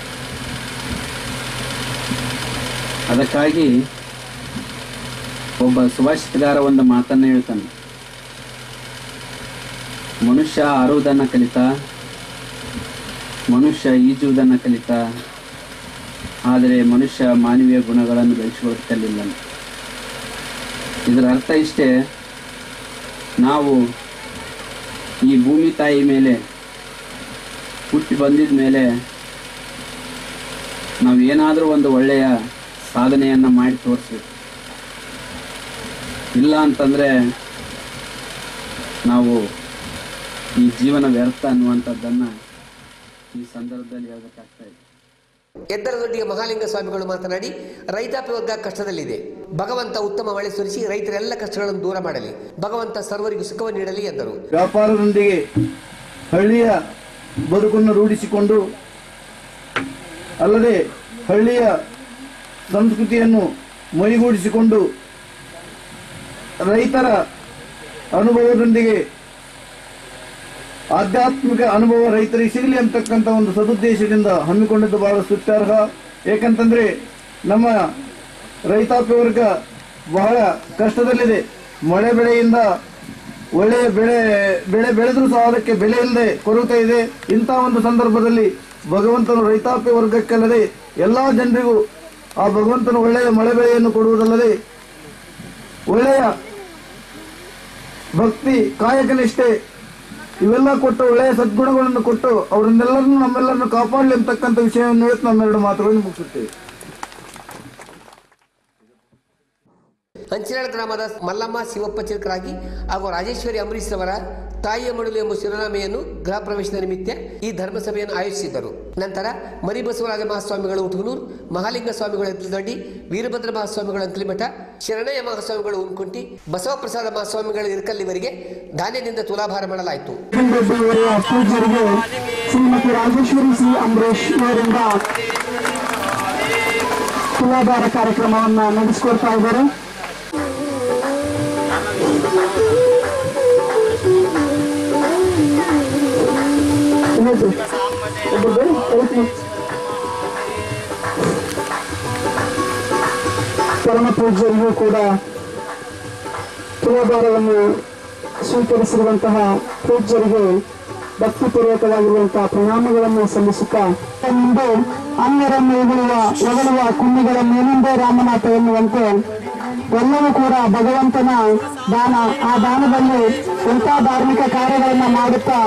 ಅದಕ್ಕಾಗಿ ಒಬ್ಬ ಸುಭಾಷಿತಗಾರ ಒಂದು ಮಾತನ್ನು ಹೇಳ್ತಾನೆ ಮನುಷ್ಯ ಆರುವುದನ್ನು ಕಲಿತ ಮನುಷ್ಯ ಈಜುವುದನ್ನು ಕಲಿತ ಆದರೆ ಮನುಷ್ಯ ಮಾನವೀಯ ಗುಣಗಳನ್ನು ಬೆಳೆಸಿಕೊಳ್ಳಲು ಕಲಿಲ್ಲ ಇದರ ಅರ್ಥ ಇಷ್ಟೇ ನಾವು ಈ ಭೂಮಿ ತಾಯಿ ಮೇಲೆ ಹುಟ್ಟಿ ಬಂದಿದ ಮೇಲೆ ನಾವು ಏನಾದರೂ ಒಂದು ಒಳ್ಳೆಯ ಸಾಧನೆಯನ್ನು ಮಾಡಿ ತೋರಿಸ್ಬೇಕು ಇಲ್ಲ ಅಂತಂದರೆ ನಾವು ಈ ಜೀವನ ವ್ಯರ್ಥ ಅನ್ನುವಂಥದ್ದನ್ನು ಈ ಸಂದರ್ಭದಲ್ಲಿ ಹೇಳಬೇಕಾಗ್ತಾ ಇದೆ ಎದ್ದರದೊಡ್ಡಿಯ ಮಹಾಲಿಂಗ ಸ್ವಾಮಿಗಳು ಮಾತನಾಡಿ ರೈತಾಪಿ ವರ್ಗ ಕಷ್ಟದಲ್ಲಿದೆ ಭಗವಂತ ಉತ್ತಮ ಮಳೆ ಸುರಿಸಿ ರೈತರೆಲ್ಲ ಕಷ್ಟಗಳನ್ನು ದೂರ ಮಾಡಲಿ ಭಗವಂತ ಸರ್ವರಿಗೂ ಸುಖವನ್ನು ನೀಡಲಿ ಎಂದರು ವ್ಯಾಪಾರದೊಂದಿಗೆ ಹಳ್ಳಿಯ ಬದುಕನ್ನು ರೂಢಿಸಿಕೊಂಡು ಅಲ್ಲದೆ ಹಳ್ಳಿಯ ಸಂಸ್ಕೃತಿಯನ್ನು ಮೈಗೂಡಿಸಿಕೊಂಡು ರೈತರ ಅನುಭವದೊಂದಿಗೆ ಆಧ್ಯಾತ್ಮಿಕ ಅನುಭವ ರೈತರಿಗೆ ಸಿಗಲಿ ಅಂತಕ್ಕಂಥ ಒಂದು ಸದುದ್ದೇಶದಿಂದ ಹಮ್ಮಿಕೊಂಡಿದ್ದು ಬಹಳ ಸ್ತುತ್ಯಾರ್ಹ ಏಕೆಂತಂದ್ರೆ ನಮ್ಮ ರೈತಾಪಿ ವರ್ಗ ಬಹಳ ಕಷ್ಟದಲ್ಲಿದೆ ಮಳೆ ಬೆಳೆಯಿಂದ ಒಳ್ಳೆಯ ಬೆಳೆ ಬೆಳೆ ಬೆಳೆದರೂ ಸಹ ಅದಕ್ಕೆ ಬೆಲೆ ಇಲ್ಲದೆ ಕೊರತೆ ಇದೆ ಇಂಥ ಒಂದು ಸಂದರ್ಭದಲ್ಲಿ ಭಗವಂತನು ರೈತಾಪಿ ವರ್ಗಕ್ಕಲ್ಲದೆ ಎಲ್ಲಾ ಜನರಿಗೂ ಆ ಭಗವಂತನು ಒಳ್ಳೆಯ ಮಳೆ ಬೆಳೆಯನ್ನು ಕೊಡುವುದಲ್ಲದೆ ಒಳ್ಳೆಯ ಭಕ್ತಿ ಕಾಯಕ ನಿಷ್ಠೆ ಇವೆಲ್ಲ ಕೊಟ್ಟು ಒಳ್ಳೆಯ ಸದ್ಗುಣಗಳನ್ನು ಕೊಟ್ಟು ಅವರನ್ನೆಲ್ಲರನ್ನು ನಮ್ಮೆಲ್ಲರನ್ನು ಕಾಪಾಡಲಿ ಅಂತಕ್ಕಂಥ ವಿಷಯವನ್ನು ಹೇಳುತ್ತಾ ನಮ್ಮೆರಡು ಮಾತುಗಳನ್ನು ಮುಗಿಸುತ್ತೇವೆ ಹಂಚಿನಾಳ್ ಗ್ರಾಮದ ಮಲ್ಲಮ್ಮ ಶಿವಪ್ಪ ಚಿಲ್ಕರಾಗಿ ಹಾಗೂ ರಾಜೇಶ್ವರಿ ಅಂಬರೀಶ್ ರವರ ತಾಯಿಯ ಮಡುಲು ಎಂಬ ಶಿವನಾಮೆಯನ್ನು ಗೃಹ ಪ್ರವೇಶದ ನಿಮಿತ್ತ ಈ ಧರ್ಮಸಭೆಯನ್ನು ಆಯೋಜಿಸಿದ್ದರು ನಂತರ ಮರಿ ಬಸವರಾಜ ಮಹಾಸ್ವಾಮಿಗಳು ಉಟುನೂರು ಮಹಾಲಿಂಗ ಸ್ವಾಮಿಗಳು ಎತ್ತಲದೊಡ್ಡಿ ವೀರಭದ್ರ ಮಹಾಸ್ವಾಮಿಗಳು ಅಂಕಲಿಮಠ ಶರಣಯ್ಯ ಮಹಾಸ್ವಾಮಿಗಳು ಉನ್ಕುಂಟಿ ಬಸವಪ್ರಸಾದ ಮಹಾಸ್ವಾಮಿಗಳು ಇರ್ಕಲ್ಲಿವರಿಗೆ ಧಾನ್ಯದಿಂದ ತುಲಾಭಾರ ಮಾಡಲಾಯಿತು ದೇವರ ಪೂಜ್ಯರಿಗೆ ಶ್ರೀಮತಿ ರಾಜೇಶ್ವರಿ ಸಿ ಅಂಬರೀಶ್ ಅವರಿಂದ ತುಲಾಭಾರ ಕಾರ್ಯಕ್ರಮವನ್ನ ನಡೆಸಿಕೊಡ್ತಾ ಇದ್ದಾರೆ ಹೌದು. ಒಬ್ಬರು ಐತಿ. ಪರಮ ಪೂಜ್ಯರಿಗೂ ಕೂಡ ತುಲಾಭಾರವನ್ನು ಸ್ವೀಕರಿಸಿರುವಂತಹ ಪೂಜ್ಯರಿಗೆ ಭಕ್ತಿಪೂರ್ವಕವಾಗಿರುವಂತಹ ಪ್ರಣಾಮಗಳನ್ನು ಸಲ್ಲಿಸುತ್ತಾ ಮುಂದೆ ಅನ್ಯರನ್ನು ಹೊಗಳುವ ಹೊಗಳುವ ಕುನ್ನಿಗಳ ಮೇಲಿಂದೇ ರಾಮನಾಥ ಎನ್ನುವಂತೆ ಎಲ್ಲವೂ ಕೂಡ ಭಗವಂತನ ದಾನ ಆ ದಾನದಲ್ಲಿ ಎಂಥ ಧಾರ್ಮಿಕ ಕಾರ್ಯಗಳನ್ನು ಮಾಡುತ್ತಾ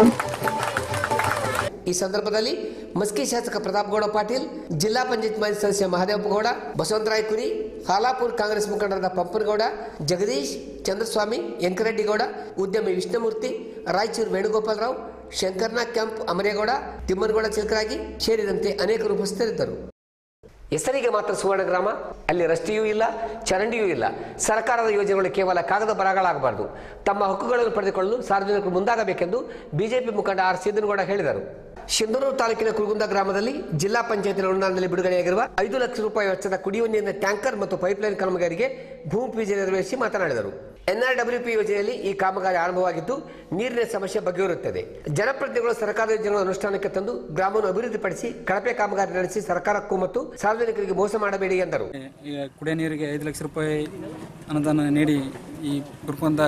ಈ ಸಂದರ್ಭದಲ್ಲಿ ಮಸ್ಕಿ ಶಾಸಕ ಪ್ರತಾಪ್ ಗೌಡ ಪಾಟೀಲ್ ಜಿಲ್ಲಾ ಪಂಚಾಯತ್ ಮಾಜಿ ಸದಸ್ಯ ಮಹದೇವಪ್ಪ ಗೌಡ ಬಸವಂತರಾಯ ಕುರಿ ಹಾಲಾಪುರ್ ಕಾಂಗ್ರೆಸ್ ಮುಖಂಡರಾದ ಪಂಪನಗೌಡ ಜಗದೀಶ್ ಚಂದ್ರಸ್ವಾಮಿ ಯಂಕರೆಡ್ಡಿ ಗೌಡ ಉದ್ಯಮಿ ವಿಷ್ಣುಮೂರ್ತಿ ರಾಯಚೂರು ವೇಣುಗೋಪಾಲರಾವ್ ಶಂಕರ್ನಾಗ್ ಕ್ಯಾಂಪ್ ಅಮರೇಗೌಡ ತಿಮ್ಮನಗೌಡ ಚಿಲ್ಕರಾಗಿ ಸೇರಿದಂತೆ ಅನೇಕರು ಉಪಸ್ಥಿತರಿದ್ದರು ಹೆಸರಿಗೆ ಮಾತ್ರ ಸುವರ್ಣ ಗ್ರಾಮ ಅಲ್ಲಿ ರಸ್ತೆಯೂ ಇಲ್ಲ ಚರಂಡಿಯೂ ಇಲ್ಲ ಸರ್ಕಾರದ ಯೋಜನೆಗಳು ಕೇವಲ ಕಾಗದ ಬರಹಗಳಾಗಬಾರದು ತಮ್ಮ ಹಕ್ಕುಗಳನ್ನು ಪಡೆದುಕೊಳ್ಳಲು ಸಾರ್ವಜನಿಕರು ಮುಂದಾಗಬೇಕೆಂದು ಬಿಜೆಪಿ ಮುಖಂಡ ಆರ್ ಸಿದ್ದನಗೌಡ ಹೇಳಿದರು ಶಿಂದೂರು ತಾಲೂಕಿನ ಕುರುಗುಂದ ಗ್ರಾಮದಲ್ಲಿ ಜಿಲ್ಲಾ ಪಂಚಾಯತ್ ಅನುದಾನದಲ್ಲಿ ಬಿಡುಗಡೆಯಾಗಿರುವ ಐದು ಲಕ್ಷ ರೂಪಾಯಿ ವೆಚ್ಚದ ಕುಡಿಯುವ ನೀರಿನ ಟ್ಯಾಂಕರ್ ಮತ್ತು ಪೈಪ್ಲೈನ್ ಕಾಮಗಾರಿಗೆ ಭೂಮಿ ಪೂಜೆ ನೆರವೇರಿಸಿ ಮಾತನಾಡಿದರು ಎನ್ಆರ್ಡಬ್ಲ್ಯೂಪಿ ಯೋಜನೆಯಲ್ಲಿ ಈ ಕಾಮಗಾರಿ ಆರಂಭವಾಗಿದ್ದು ನೀರಿನ ಸಮಸ್ಯೆ ಬಗೆಹರುತ್ತದೆ ಜನಪ್ರತಿನಿಧಿಗಳು ಸರ್ಕಾರದ ಯೋಜನೆಗಳ ಅನುಷ್ಠಾನಕ್ಕೆ ತಂದು ಗ್ರಾಮವನ್ನು ಅಭಿವೃದ್ಧಿಪಡಿಸಿ ಕಳಪೆ ಕಾಮಗಾರಿ ನಡೆಸಿ ಸರ್ಕಾರಕ್ಕೂ ಮತ್ತು ಸಾರ್ವಜನಿಕರಿಗೆ ಮೋಸ ಮಾಡಬೇಡಿ ಎಂದರು ಈಗ ಕುಡಿಯೋ ನೀರಿಗೆ ಐದು ಲಕ್ಷ ರೂಪಾಯಿ ಅನುದಾನ ನೀಡಿ ಈ ಕುರ್ಕೊಂದ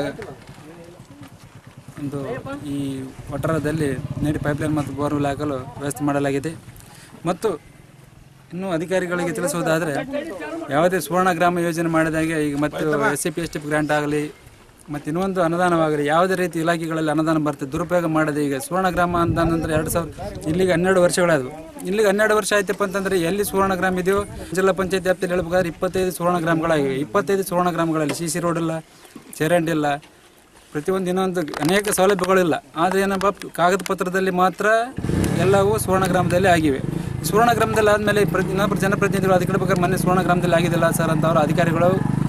ಒಂದು ಈ ವಠಾರದಲ್ಲಿ ನೀಡಿ ಪೈಪ್ಲೈನ್ ಮತ್ತು ಬೋರ್ವೆಲ್ ಹಾಕಲು ವ್ಯವಸ್ಥೆ ಮಾಡಲಾಗಿದೆ ಮತ್ತು ಇನ್ನು ಅಧಿಕಾರಿಗಳಿಗೆ ತಿಳಿಸುವುದಾದರೆ ಯಾವುದೇ ಸುವರ್ಣ ಗ್ರಾಮ ಯೋಜನೆ ಮಾಡಿದಾಗೆ ಈಗ ಮತ್ತು S C P S T grant ಆಗಲಿ ಮತ್ತು ಇನ್ನೊಂದು ಅನುದಾನವಾಗಲಿ ಯಾವುದೇ ರೀತಿ ಇಲಾಖೆಗಳಲ್ಲಿ ಅನುದಾನ ಬರ್ತದೆ ದುರುಪಯೋಗ ಮಾಡದೆ ಈಗ ಸುವರ್ಣ ಗ್ರಾಮ ಅಂತ ನಂತರ ಎರಡು ಸಾವಿರ ಇಲ್ಲಿಗೆ ಹನ್ನೆರಡು ವರ್ಷಗಳಾದವು ಇಲ್ಲಿಗೆ ಹನ್ನೆರಡು ವರ್ಷ ಆಯ್ತಪ್ಪ ಅಂತಂದರೆ ಎಲ್ಲಿ ಸುವರ್ಣ ಗ್ರಾಮ ಇದೆಯೋ ಜಿಲ್ಲಾ ಪಂಚಾಯತ್ ವ್ಯಾಪ್ತಿಯಲ್ಲಿ ಹೇಳ್ಬೇಕಾದ್ರೆ ಇಪ್ಪತ್ತೈದು ಸುವರ್ಣ ಗ್ರಾಮಗಳಾಗಿವೆ ಇಪ್ಪತ್ತೈದು ಸುವರ್ಣ ಗ್ರಾಮಗಳಲ್ಲಿ ಸಿ ಸಿ ರೋಡ್ ಇಲ್ಲ ಚರಂಡಿ ಇಲ್ಲ ಪ್ರತಿಯೊಂದು ಇನ್ನೊಂದು ಅನೇಕ ಸೌಲಭ್ಯಗಳಿಲ್ಲ ಆದರೆ ಏನಪ್ಪ ಕಾಗದ ಪತ್ರದಲ್ಲಿ ಮಾತ್ರ ಎಲ್ಲವೂ ಸುವರ್ಣ ಗ್ರಾಮದಲ್ಲಿ ಆಗಿವೆ ಸುವರ್ಣ ಗ್ರಾಮದಲ್ಲಿ ಆದಮೇಲೆ ಪ್ರತಿ ಇನ್ನೊಬ್ಬರು ಜನಪ್ರತಿನಿಧಿಗಳು ಅದಕ್ಕೆ ಬೇಕಾದ್ರೆ ಮೊನ್ನೆ ಸುವರ್ಣ ಗ್ರಾಮದಲ್ಲಿ ಆಗಿದ್ದಿಲ್ಲ ಸರ್ ಅಂತ ಅವರು ಅಧಿಕಾರಿಗಳು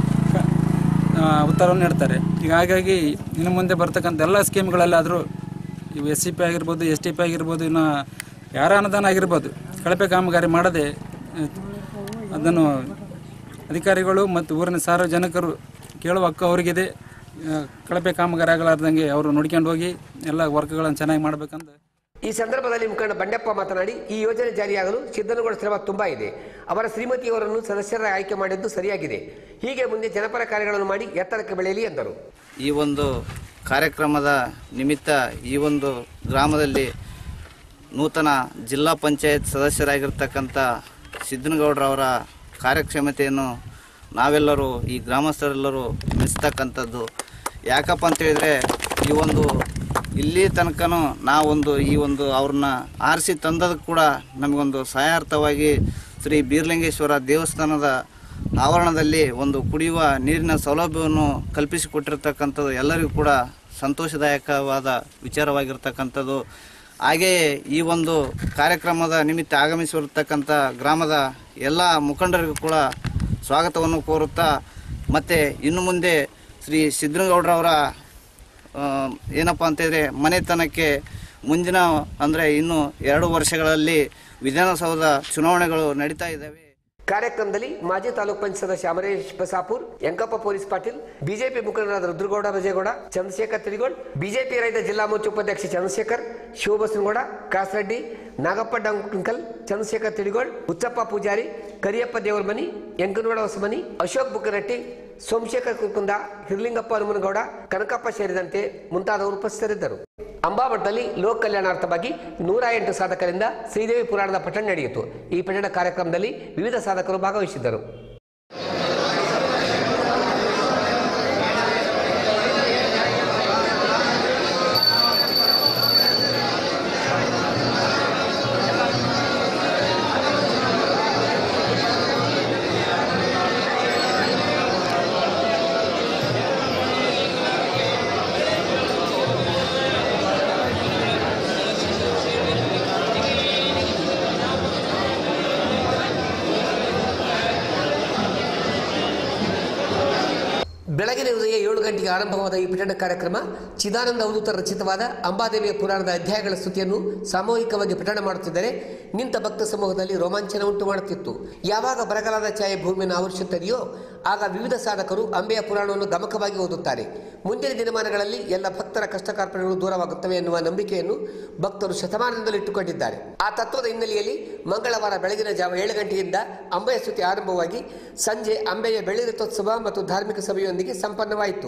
ಆ, ಉತ್ತರವನ್ನು ನೀಡ್ತಾರೆ ಈಗ ಹಾಗಾಗಿ ಇನ್ನು ಮುಂದೆ ಬರ್ತಕ್ಕಂಥ ಎಲ್ಲ ಸ್ಕೀಮ್ಗಳಲ್ಲಾದರೂ ಇವು ಎಸ್ ಸಿ ಪಿ ಆಗಿರ್ಬೋದು ಎಸ್ ಟಿ ಪಿ ಆಗಿರ್ಬೋದು ಇನ್ನು ಯಾರ ಅನುದಾನ ಆಗಿರ್ಬೋದು ಕಳಪೆ ಕಾಮಗಾರಿ ಮಾಡದೆ ಆ, ಅದನ್ನು ಅಧಿಕಾರಿಗಳು ಮತ್ತು ಊರಿನ ಸಾರ್ವಜನಿಕರು ಕೇಳುವ ಹಕ್ಕು ಅವರಿಗಿದೆ ಆ, ಕಳಪೆ ಕಾಮಗಾರಿ ಆಗಲಾರ್ದಂಗೆ ಅವರು ನೋಡ್ಕೊಂಡು ಹೋಗಿ ಎಲ್ಲ ವರ್ಕ್ಗಳನ್ನು ಚೆನ್ನಾಗಿ ಮಾಡ್ಬೇಕಂತ ಈ ಸಂದರ್ಭದಲ್ಲಿ ಮುಖಂಡ ಬಂಡೆಪ್ಪ ಮಾತನಾಡಿ ಈ ಯೋಜನೆ ಜಾರಿಯಾಗಲು ಸಿದ್ದನಗೌಡ ಶ್ರಮ ತುಂಬಾ ಇದೆ ಅವರ ಶ್ರೀಮತಿಯವರನ್ನು ಸದಸ್ಯರ ಆಯ್ಕೆ ಮಾಡಿದ್ದು ಸರಿಯಾಗಿದೆ ಹೀಗೆ ಮುಂದೆ ಜನಪರ ಕಾರ್ಯಗಳನ್ನು ಮಾಡಿ ಎತ್ತರಕ್ಕೆ ಬೆಳೆಯಲಿ ಎಂದರು ಈ ಒಂದು ಕಾರ್ಯಕ್ರಮದ ನಿಮಿತ್ತ ಈ ಒಂದು ಗ್ರಾಮದಲ್ಲಿ ನೂತನ ಜಿಲ್ಲಾ ಪಂಚಾಯತ್ ಸದಸ್ಯರಾಗಿರ್ತಕ್ಕಂಥ ಸಿದ್ದನಗೌಡರವರ ಕಾರ್ಯಕ್ಷಮತೆಯನ್ನು ನಾವೆಲ್ಲರೂ ಈ ಗ್ರಾಮಸ್ಥರೆಲ್ಲರೂ ಮೆಚ್ಚತಕ್ಕಂಥದ್ದು ಯಾಕಪ್ಪ ಅಂತ ಹೇಳಿದರೆ ಈ ಒಂದು ಇಲ್ಲಿ ತನಕನೂ ನಾವೊಂದು ಈ ಒಂದು ಅವ್ರನ್ನ ಆರಿಸಿ ತಂದದಕ್ಕೆ ಕೂಡ ನಮಗೊಂದು ಸಹಾಯಾರ್ಥವಾಗಿ ಶ್ರೀ ಬೀರ್ಲಿಂಗೇಶ್ವರ ದೇವಸ್ಥಾನದ ಆವರಣದಲ್ಲಿ ಒಂದು ಕುಡಿಯುವ ನೀರಿನ ಸೌಲಭ್ಯವನ್ನು ಕಲ್ಪಿಸಿಕೊಟ್ಟಿರ್ತಕ್ಕಂಥದ್ದು ಎಲ್ಲರಿಗೂ ಕೂಡ ಸಂತೋಷದಾಯಕವಾದ ವಿಚಾರವಾಗಿರ್ತಕ್ಕಂಥದ್ದು ಹಾಗೆಯೇ ಈ ಒಂದು ಕಾರ್ಯಕ್ರಮದ ನಿಮಿತ್ತ ಆಗಮಿಸಿರ್ತಕ್ಕಂಥ ಗ್ರಾಮದ ಎಲ್ಲ ಮುಖಂಡರಿಗೂ ಕೂಡ ಸ್ವಾಗತವನ್ನು ಕೋರುತ್ತಾ ಮತ್ತು ಇನ್ನು ಮುಂದೆ ಶ್ರೀ ಸಿದ್ದನಗೌಡರವರ ಆ, ಏನಪ್ಪ ಅಂತಂದರೆ ಮನೆತನಕ್ಕೆ ಮುಂದಿನ ಅಂದರೆ ಇನ್ನು ಎರಡು ವರ್ಷಗಳಲ್ಲಿ ವಿಧಾನಸೌಧ ಚುನಾವಣೆಗಳು ನಡೀತಾ ಇದ್ದಾವೆ ಕಾರ್ಯಕ್ರಮದಲ್ಲಿ ಮಾಜಿ ತಾಲೂಕ್ ಪಂಚಾಯತ್ ಸದಸ್ಯ ಅಮರೇಶ್ ಬಸಾಪುರ್ ಯಂಕಪ್ಪ ಪೊಲೀಸ್ ಪಾಟೀಲ್ ಬಿಜೆಪಿ ಮುಖಂಡರಾದ ರುದ್ರಗೌಡ ಬಜೇಗೌಡ ಚಂದ್ರಶೇಖರ್ ತಿಳಿಗೋಳ್ ಬಿಜೆಪಿ ರೈತ ಜಿಲ್ಲಾ ಮೋರ್ಚಾ ಉಪಾಧ್ಯಕ್ಷ ಚಂದ್ರಶೇಖರ್ ಶಿವಬಸನಗೌಡ ಕಾಸರೆಡ್ಡಿ ನಾಗಪ್ಪ ಡಂಕಲ್ ಚಂದ್ರಶೇಖರ್ ತಿಳಿಗೋಳ್ ಹುಚ್ಚಪ್ಪ ಪೂಜಾರಿ ಕರಿಯಪ್ಪ ದೇವರಮನಿ ಯಂಕನಗೌಡ ಹೊಸಮನಿ ಅಶೋಕ್ ಬುಕ್ಕನಟ್ಟಿ ಸೋಮಶೇಖರ್ ಕುರ್ಕುಂದ ಹಿರ್ಲಿಂಗಪ್ಪ ಹನುಮನಗೌಡ ಕನಕಪ್ಪ ಸೇರಿದಂತೆ ಮುಂತಾದವರು ಉಪಸ್ಥಿತರಿದ್ದರು ಅಂಬಾಮಠದಲ್ಲಿ ಲೋಕ ಕಲ್ಯಾಣಾರ್ಥವಾಗಿ ನೂರ ಎಂಟು ಸಾಧಕರಿಂದ ಶ್ರೀದೇವಿ ಪುರಾಣದ ಪಠಣ ನಡೆಯಿತು ಈ ಪಠಣ ಕಾರ್ಯಕ್ರಮದಲ್ಲಿ ವಿವಿಧ ಸಾಧಕರು ಭಾಗವಹಿಸಿದ್ದರು ಬೆಳಗಿನ ಉದಯ ಏಳು ಗಂಟೆಗೆ ಆರಂಭವಾದ ಈ ಪಠಣ ಕಾರ್ಯಕ್ರಮ ಚಿದಾನಂದ ಅವಧೂತ ರಚಿತವಾದ ಅಂಬಾದೇವಿಯ ಪುರಾಣದ ಅಧ್ಯಾಯಗಳ ಸ್ತುತಿಯನ್ನು ಸಾಮೂಹಿಕವಾಗಿ ಪಠಣ ಮಾಡುತ್ತಿದ್ದರೆ ನಿಂತ ಭಕ್ತ ಸಮೂಹದಲ್ಲಿ ರೋಮಾಂಚನ ಉಂಟು ಮಾಡುತ್ತಿತ್ತು ಯಾವಾಗ ಬರಗಾಲದ ಛಾಯೆ ಭೂಮಿಯನ್ನು ಆವರಿಸುತ್ತದೆಯೋ ಆಗ ವಿವಿಧ ಸಾಧಕರು ಅಂಬೆಯ ಪುರಾಣವನ್ನು ಗಮಕವಾಗಿ ಓದುತ್ತಾರೆ ಮುಂದಿನ ದಿನಮಾನಗಳಲ್ಲಿ ಎಲ್ಲ ಭಕ್ತರ ಕಷ್ಟ ಕಾರ್ಪಣ್ಯಗಳು ದೂರವಾಗುತ್ತವೆ ಎನ್ನುವ ನಂಬಿಕೆಯನ್ನು ಭಕ್ತರು ಶತಮಾನದಿಂದಲೂ ಇಟ್ಟುಕೊಂಡಿದ್ದಾರೆ ಆ ತತ್ವದ ಹಿನ್ನೆಲೆಯಲ್ಲಿ ಮಂಗಳವಾರ ಬೆಳಗಿನ ಜಾವ ಏಳು ಗಂಟೆಯಿಂದ ಅಂಬೆಯ ಸ್ತುತಿ ಆರಂಭವಾಗಿ ಸಂಜೆ ಅಂಬೆಯ ಬೆಳ್ಳಿ ರಥೋತ್ಸವ ಮತ್ತು ಧಾರ್ಮಿಕ ಸಭೆಯೊಂದಿಗೆ ಸಂಪನ್ನವಾಯಿತು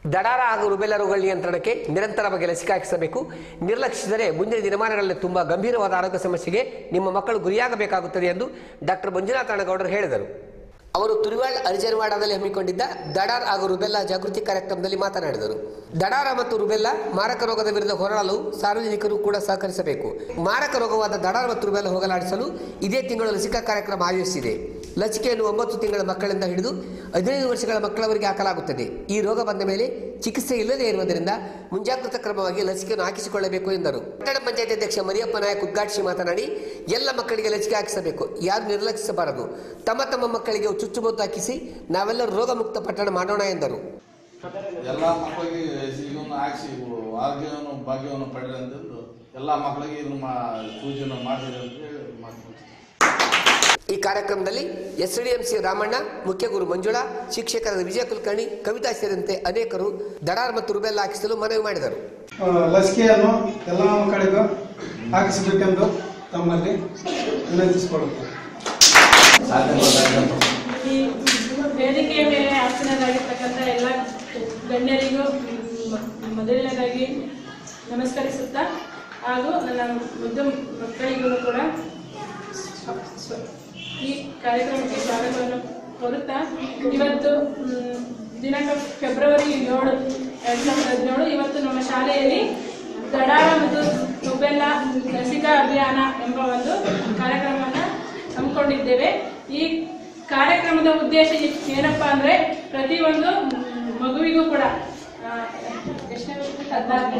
ದಡಾರ ಹಾಗೂ ರುಬೆಲ್ಲ ರೋಗಗಳ ನಿಯಂತ್ರಣಕ್ಕೆ ನಿರಂತರವಾಗಿ ಲಸಿಕೆ ಹಾಕಿಸಬೇಕು ನಿರ್ಲಕ್ಷಿಸಿದರೆ ಮುಂದಿನ ದಿನಮಾನಗಳಲ್ಲಿ ತುಂಬಾ ಗಂಭೀರವಾದ ಆರೋಗ್ಯ ಸಮಸ್ಯೆಗೆ ನಿಮ್ಮ ಮಕ್ಕಳು ಗುರಿಯಾಗಬೇಕಾಗುತ್ತದೆ ಎಂದು ಡಾಕ್ಟರ್ ಮಂಜುನಾಥ ಅಣ್ಣಗೌಡರು ಹೇಳಿದರು ಅವರು ತುರಿವಾಳ್ ಅರಿಜನವಾಡದಲ್ಲಿ ಹಮ್ಮಿಕೊಂಡಿದ್ದ ದಡಾರ್ ಹಾಗೂ ರುಬೆಲ್ಲಾ ಜಾಗೃತಿ ಕಾರ್ಯಕ್ರಮದಲ್ಲಿ ಮಾತನಾಡಿದರು ದಡಾರ ಮತ್ತು ರುಬೆಲ್ಲಾ ಮಾರಕ ರೋಗದ ವಿರುದ್ಧ ಹೋರಾಡಲು ಸಾರ್ವಜನಿಕರು ಕೂಡ ಸಹಕರಿಸಬೇಕು ಮಾರಕ ರೋಗವಾದ ದಡಾರ್ ಮತ್ತು ರುಬೆಲ್ಲಾ ಹೋಗಲಾಡಿಸಲು ಇದೇ ತಿಂಗಳು ಲಸಿಕಾ ಕಾರ್ಯಕ್ರಮ ಆಯೋಜಿಸಿದೆ ಲಸಿಕೆಯನ್ನು ಒಂಬತ್ತು ತಿಂಗಳ ಮಕ್ಕಳಿಂದ ಹಿಡಿದು ಹದಿನೈದು ವರ್ಷಗಳ ಮಕ್ಕಳವರೆಗೆ ಹಾಕಲಾಗುತ್ತದೆ ಈ ರೋಗ ಬಂದ ಮೇಲೆ ಚಿಕಿತ್ಸೆ ಇಲ್ಲದೇ ಇರುವುದರಿಂದ ಮುಂಜಾಗ್ರತಾ ಕ್ರಮವಾಗಿ ಲಸಿಕೆಯನ್ನು ಹಾಕಿಸಿಕೊಳ್ಳಬೇಕು ಎಂದರು ಪಟ್ಟಣ ಪಂಚಾಯತ್ ಅಧ್ಯಕ್ಷ ಮರಿಯಪ್ಪ ನಾಯಕ್ ಉದ್ಘಾಟಿಸಿ ಮಾತನಾಡಿ ಎಲ್ಲ ಮಕ್ಕಳಿಗೆ ಲಸಿಕೆ ಹಾಕಿಸಬೇಕು ಯಾರು ನಿರ್ಲಕ್ಷಿಸಬಾರದು ತಮ್ಮ ತಮ್ಮ ಮಕ್ಕಳಿಗೆ ಚುಚ್ಚುಮದ್ದು ಹಾಕಿಸಿ ನಾವೆಲ್ಲರೂ ರೋಗ ಮುಕ್ತ ಪಟ್ಟಣ ಮಾಡೋಣ ಎಂದರು ಎಲ್ಲ ಮಕ್ಕಳಿಗೆ ಇದನ್ನು ಹಾಕಿಸಿ ಆರೋಗ್ಯವನ್ನು ಭಾಗ್ಯವನ್ನು ಪಡೆಯಲಿ ಅಂತಂದು ಎಲ್ಲ ಮಕ್ಕಳಿಗೆ ಇದನ್ನು ಮಾ ಸೂಚನೆ ಮಾಡಿರಿ ಅಂತ ಹೇಳಿ ಮಾತು ಈ ಕಾರ್ಯಕ್ರಮದಲ್ಲಿ ಎಸ್ಡಿಎಂಸಿ ರಾಮಣ್ಣ ಮುಖ್ಯ ಗುರು ಮಂಜುಳಾ ಶಿಕ್ಷಕರಾದ ವಿಜಯ ಕುಲಕರ್ಣಿ ಕವಿತಾ ಸೇರಿದಂತೆ ಅನೇಕರು ದಡಾರ್ ಮತ್ತು ರುಬೆಲ್ಲ ಹಾಕಿಸಲು ಮನವಿ ಮಾಡಿದರು ಆ, ಲಸಿಕೆಯನ್ನು ಎಲ್ಲ ಮಕ್ಕಳಿಗೂ ಹಾಕಿಸಬೇಕೆಂದು ತಮ್ಮಲ್ಲಿ ವಿನಂತಿಸಿಕೊಳ್ಳುತ್ತೇನೆ ಈ ವೇದಿಕೆಯ ಮೇಲೆ ಆಸೀನರಾಗಿರ್ತಕ್ಕಂಥ ಎಲ್ಲ ಗಣ್ಯರಿಗೂ ಮ್, ಮೊದಲನೇದಾಗಿ ನಮಸ್ಕರಿಸುತ್ತಾ ಹಾಗೂ ನನ್ನ ಮುದ್ದು ಮಕ್ಕಳಿಗೂ ಕೂಡ ಸ್ವ- ಸ್ವ- ಈ ಕಾರ್ಯಕ್ರಮಕ್ಕೆ ಸ್ವಾಗತವನ್ನು ಕೋರುತ್ತಾ ಇವತ್ತು ಮ್, ದಿನಾಂಕ ಫೆಬ್ರವರಿ ಏಳು ಎರಡು ಸಾವಿರದ ಹದಿನೇಳು ಇವತ್ತು ನಮ್ಮ ಶಾಲೆಯಲ್ಲಿ ದಡಾರ ಮತ್ತು ರುಬೆಲ್ಲ ಲಸಿಕಾ ಅಭಿಯಾನ ಎಂಬ ಒಂದು ಕಾರ್ಯಕ್ರಮವನ್ನು ಹಮ್ಮಿಕೊಂಡಿದ್ದೇವೆ ಈ ಕಾರ್ಯಕ್ರಮದ ಉದ್ದೇಶ ಏನಪ್ಪಾ ಅಂದ್ರೆ ಪ್ರತಿಯೊಂದು ಮಗುವಿಗೂ ಕೂಡ ಆ, ಎಷ್ಟನೇ ವರ್ಷ?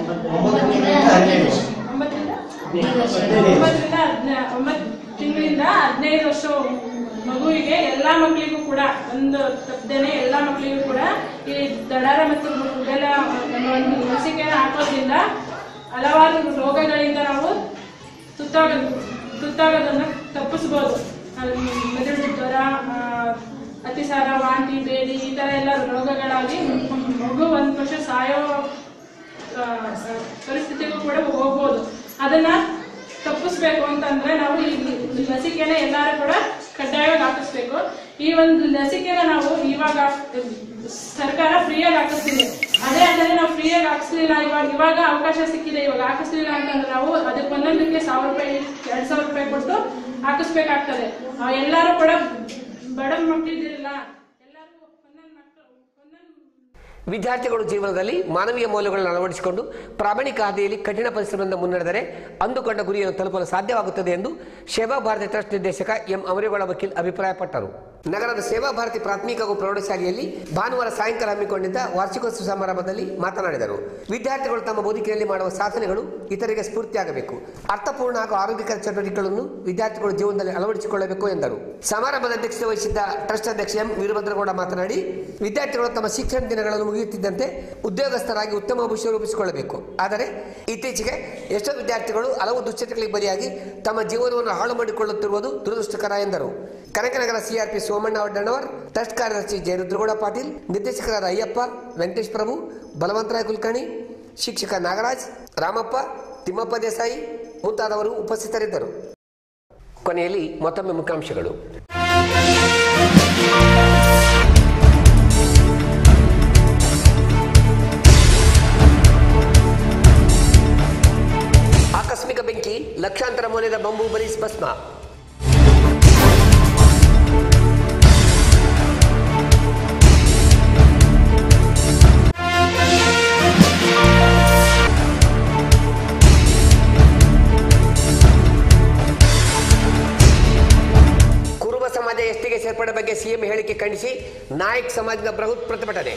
ಒಂಬತ್ತರಿಂದ ಒಂಬತ್ತರಿಂದ ಹದಿನ ಒಂಬತ್ತು ತಿಂಗಳಿಂದ ಹದಿನೈದು ವರ್ಷ ಮಗುವಿಗೆ ಎಲ್ಲಾ ಮಕ್ಕಳಿಗೂ ಕೂಡ ಒಂದು ತಪ್ಪದೇನೆ ಎಲ್ಲಾ ಮಕ್ಕಳಿಗೂ ಕೂಡ ಈ ದಡಾರ ಮತ್ತು ರುಬೆಲ್ಲ ಎಂಬ ಒಂದು ಲಸಿಕೆಯನ್ನು ಹಾಕೋದ್ರಿಂದ ಹಲವಾರು ರೋಗಗಳಿಂದ ನಾವು ತುತ್ತಾಗ ತುತ್ತಾಗೋದನ್ನ ತಪ್ಪಿಸ್ಬೋದು ಅದು ಮೆದುಳು ಜ್ವರ ಆ, ಅತಿಸಾರ ವಾಂತಿ ಬೇದಿ ಈ ಥರ ಎಲ್ಲ ರೋಗಗಳಾಗಿ ಮಗು ಒಂದು ವರ್ಷ ಸಾಯೋ ಆ, ಪರಿಸ್ಥಿತಿಗೂ ಕೂಡ ಹೋಗ್ಬೋದು ಅದನ್ನ ತಪ್ಪಿಸ್ಬೇಕು ಅಂತಂದ್ರೆ ನಾವು ಈ ಈ ಲಸಿಕೆನ ಎಲ್ಲರೂ ಕೂಡ ಕಡ್ಡಾಯವಾಗಿ ಹಾಕಿಸ್ಬೇಕು ಈ ಒಂದು ಲಸಿಕೆನ ನಾವು ಇವಾಗ ಸರ್ಕಾರ ಫ್ರೀಯಾಗಿ ಹಾಕಿಸ್ತಿದೆ ಅದೇ ಅಂದರೆ ನಾವು ಫ್ರೀಯಾಗಿ ಹಾಕಿಸ್ಲಿಲ್ಲ ಇವಾಗ ಇವಾಗ ಅವಕಾಶ ಸಿಕ್ಕಿದೆ ಇವಾಗ ಹಾಕಿಸ್ಲಿಲ್ಲ ಅಂತಂದ್ರೆ ನಾವು ಅದಕ್ಕೆ ಒಂದೊಂದಕ್ಕೆ ಸಾವಿರ ರೂಪಾಯಿ ಎರಡ್ ಸಾವಿರ ರೂಪಾಯಿ ಕೊಟ್ಟು ಹಾಕಿಸ್ಬೇಕಾಗ್ತದೆ ಆ, ಎಲ್ಲರೂ ಕೂಡ ಬಡ ಮಕ್ಕಳಿದಿರಲ್ಲ ವಿದ್ಯಾರ್ಥಿಗಳು ಜೀವನದಲ್ಲಿ ಮಾನವೀಯ ಮೌಲ್ಯಗಳನ್ನು ಅಳವಡಿಸಿಕೊಂಡು ಪ್ರಾಮಾಣಿಕ ಹಾದಿಯಲ್ಲಿ ಕಠಿಣ ಪರಿಶ್ರಮದಿಂದ ಮುನ್ನಡೆದರೆ ಅಂದುಕೊಂಡ ಗುರಿಯನ್ನು ತಲುಪಲು ಸಾಧ್ಯವಾಗುತ್ತದೆ ಎಂದು ಸೇವಾ ಭಾರತಿ ಟ್ರಸ್ಟ್ ನಿರ್ದೇಶಕ ಎಂ ಅಮರೇಗೌಡ ವಕೀಲ್ ಅಭಿಪ್ರಾಯಪಟ್ಟರು ನಗರದ ಸೇವಾ ಭಾರತಿ ಪ್ರಾಥಮಿಕ ಹಾಗೂ ಪ್ರೌಢಶಾಲೆಯಲ್ಲಿ ಭಾನುವಾರ ಸಾಯಂಕಾಲ ಹಮ್ಮಿಕೊಂಡಿದ್ದ ವಾರ್ಷಿಕೋತ್ಸವ ಸಮಾರಂಭದಲ್ಲಿ ಮಾತನಾಡಿದರು ವಿದ್ಯಾರ್ಥಿಗಳು ತಮ್ಮ ಬದುಕಿನಲ್ಲಿ ಮಾಡುವ ಸಾಧನೆಗಳು ಇತರರಿಗೆ ಸ್ಫೂರ್ತಿಯಾಗಬೇಕು ಅರ್ಥಪೂರ್ಣ ಹಾಗೂ ಆರೋಗ್ಯಕರ ಚಟುವಟಿಕೆಗಳನ್ನು ವಿದ್ಯಾರ್ಥಿಗಳು ಜೀವನದಲ್ಲಿ ಅಳವಡಿಸಿಕೊಳ್ಳಬೇಕು ಎಂದರು ಸಮಾರಂಭದ ಅಧ್ಯಕ್ಷತೆ ವಹಿಸಿದ್ದ ಟ್ರಸ್ಟ್ ಅಧ್ಯಕ್ಷ ಎಂ ವೀರಭದ್ರಗೌಡ ಮಾತನಾಡಿ ವಿದ್ಯಾರ್ಥಿಗಳು ತಮ್ಮ ಶಿಕ್ಷಣ ದಿನಗಳನ್ನು ಮುಗಿಯುತ್ತಿದ್ದಂತೆ ಉದ್ಯೋಗಸ್ಥರಾಗಿ ಉತ್ತಮ ಭವಿಷ್ಯ ರೂಪಿಸಿಕೊಳ್ಳಬೇಕು ಆದರೆ ಇತ್ತೀಚೆಗೆ ಎಷ್ಟೋ ವಿದ್ಯಾರ್ಥಿಗಳು ಹಲವು ದುಶ್ಚಟಗಳಿಗೆ ಬಲಿಯಾಗಿ ತಮ್ಮ ಜೀವನವನ್ನು ಹಾಳು ಮಾಡಿಕೊಳ್ಳುತ್ತಿರುವುದು ದುರದೃಷ್ಟಕರ ಎಂದರು ಕನಕನಗರ ಸಿಆರ್ಪಿ ಸೋಮಣ್ಣ ಒಡ್ಡಣ್ಣವರ್ ಟ್ರಸ್ಟ್ ಕಾರ್ಯದರ್ಶಿ ಜಯರುದ್ರಗೌಡ ಪಾಟೀಲ್ ನಿರ್ದೇಶಕರಾದ ಅಯ್ಯಪ್ಪ ವೆಂಕಟೇಶ್ ಪ್ರಭು ಬಲವಂತರಾಯ ಕುಲಕರ್ಣಿ ಶಿಕ್ಷಕ ನಾಗರಾಜ್ ರಾಮಪ್ಪ ತಿಮ್ಮಪ್ಪ ದೇಸಾಯಿ ಮುಂತಾದವರು ಉಪಸ್ಥಿತರಿದ್ದರು ಕೊನೆಯಲ್ಲಿ ಮತ್ತೊಮ್ಮೆ ಮುಖ್ಯಾಂಶಗಳು ಆಕಸ್ಮಿಕ ಬೆಂಕಿ ಲಕ್ಷಾಂತರ ಮೌಲ್ಯದ ಬಂಬು ಬರೀಸ್ ಭಸ್ಮ ಕುರುಬ ಸಮಾಜ ಎಸ್ಟಿಗೆ ಸೇರ್ಪಡೆ ಬಗ್ಗೆ ಸಿಎಂ ಹೇಳಿಕೆ ಖಂಡಿಸಿ ನಾಯಕ್ ಸಮಾಜದ ಬೃಹತ್ ಪ್ರತಿಭಟನೆ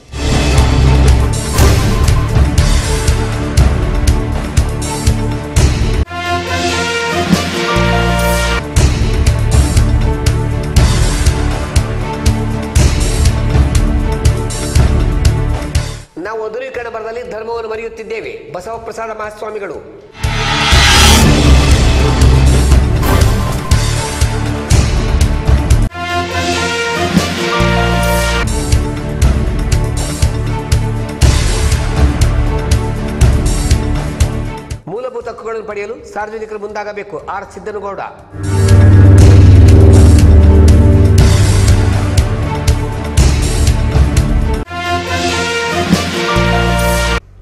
ನಾವು ಮಧುರೀಕರಣ ಬರದಲ್ಲಿ ಧರ್ಮವನ್ನು ಮರೆಯುತ್ತಿದ್ದೇವೆ ಬಸವಪ್ರಸಾದ ಮಹಾಸ್ವಾಮಿಗಳು ಮೂಲಭೂತ ಹಕ್ಕುಗಳನ್ನು ಪಡೆಯಲು ಸಾರ್ವಜನಿಕರು ಮುಂದಾಗಬೇಕು ಆರ್ ಸಿದ್ದನಗೌಡ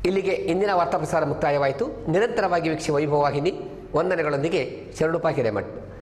ಇಲ್ಲಿಗೆ ಇಂದಿನ ವಾರ್ತಾ ಪ್ರಸಾರ ಮುಕ್ತಾಯವಾಯಿತು ನಿರಂತರವಾಗಿ ವೀಕ್ಷಿ ವೈಭವ ವಾಹಿನಿ ವಂದನೆಗಳೊಂದಿಗೆ ಶರಣುಪ ಹಿರೇಮಠ್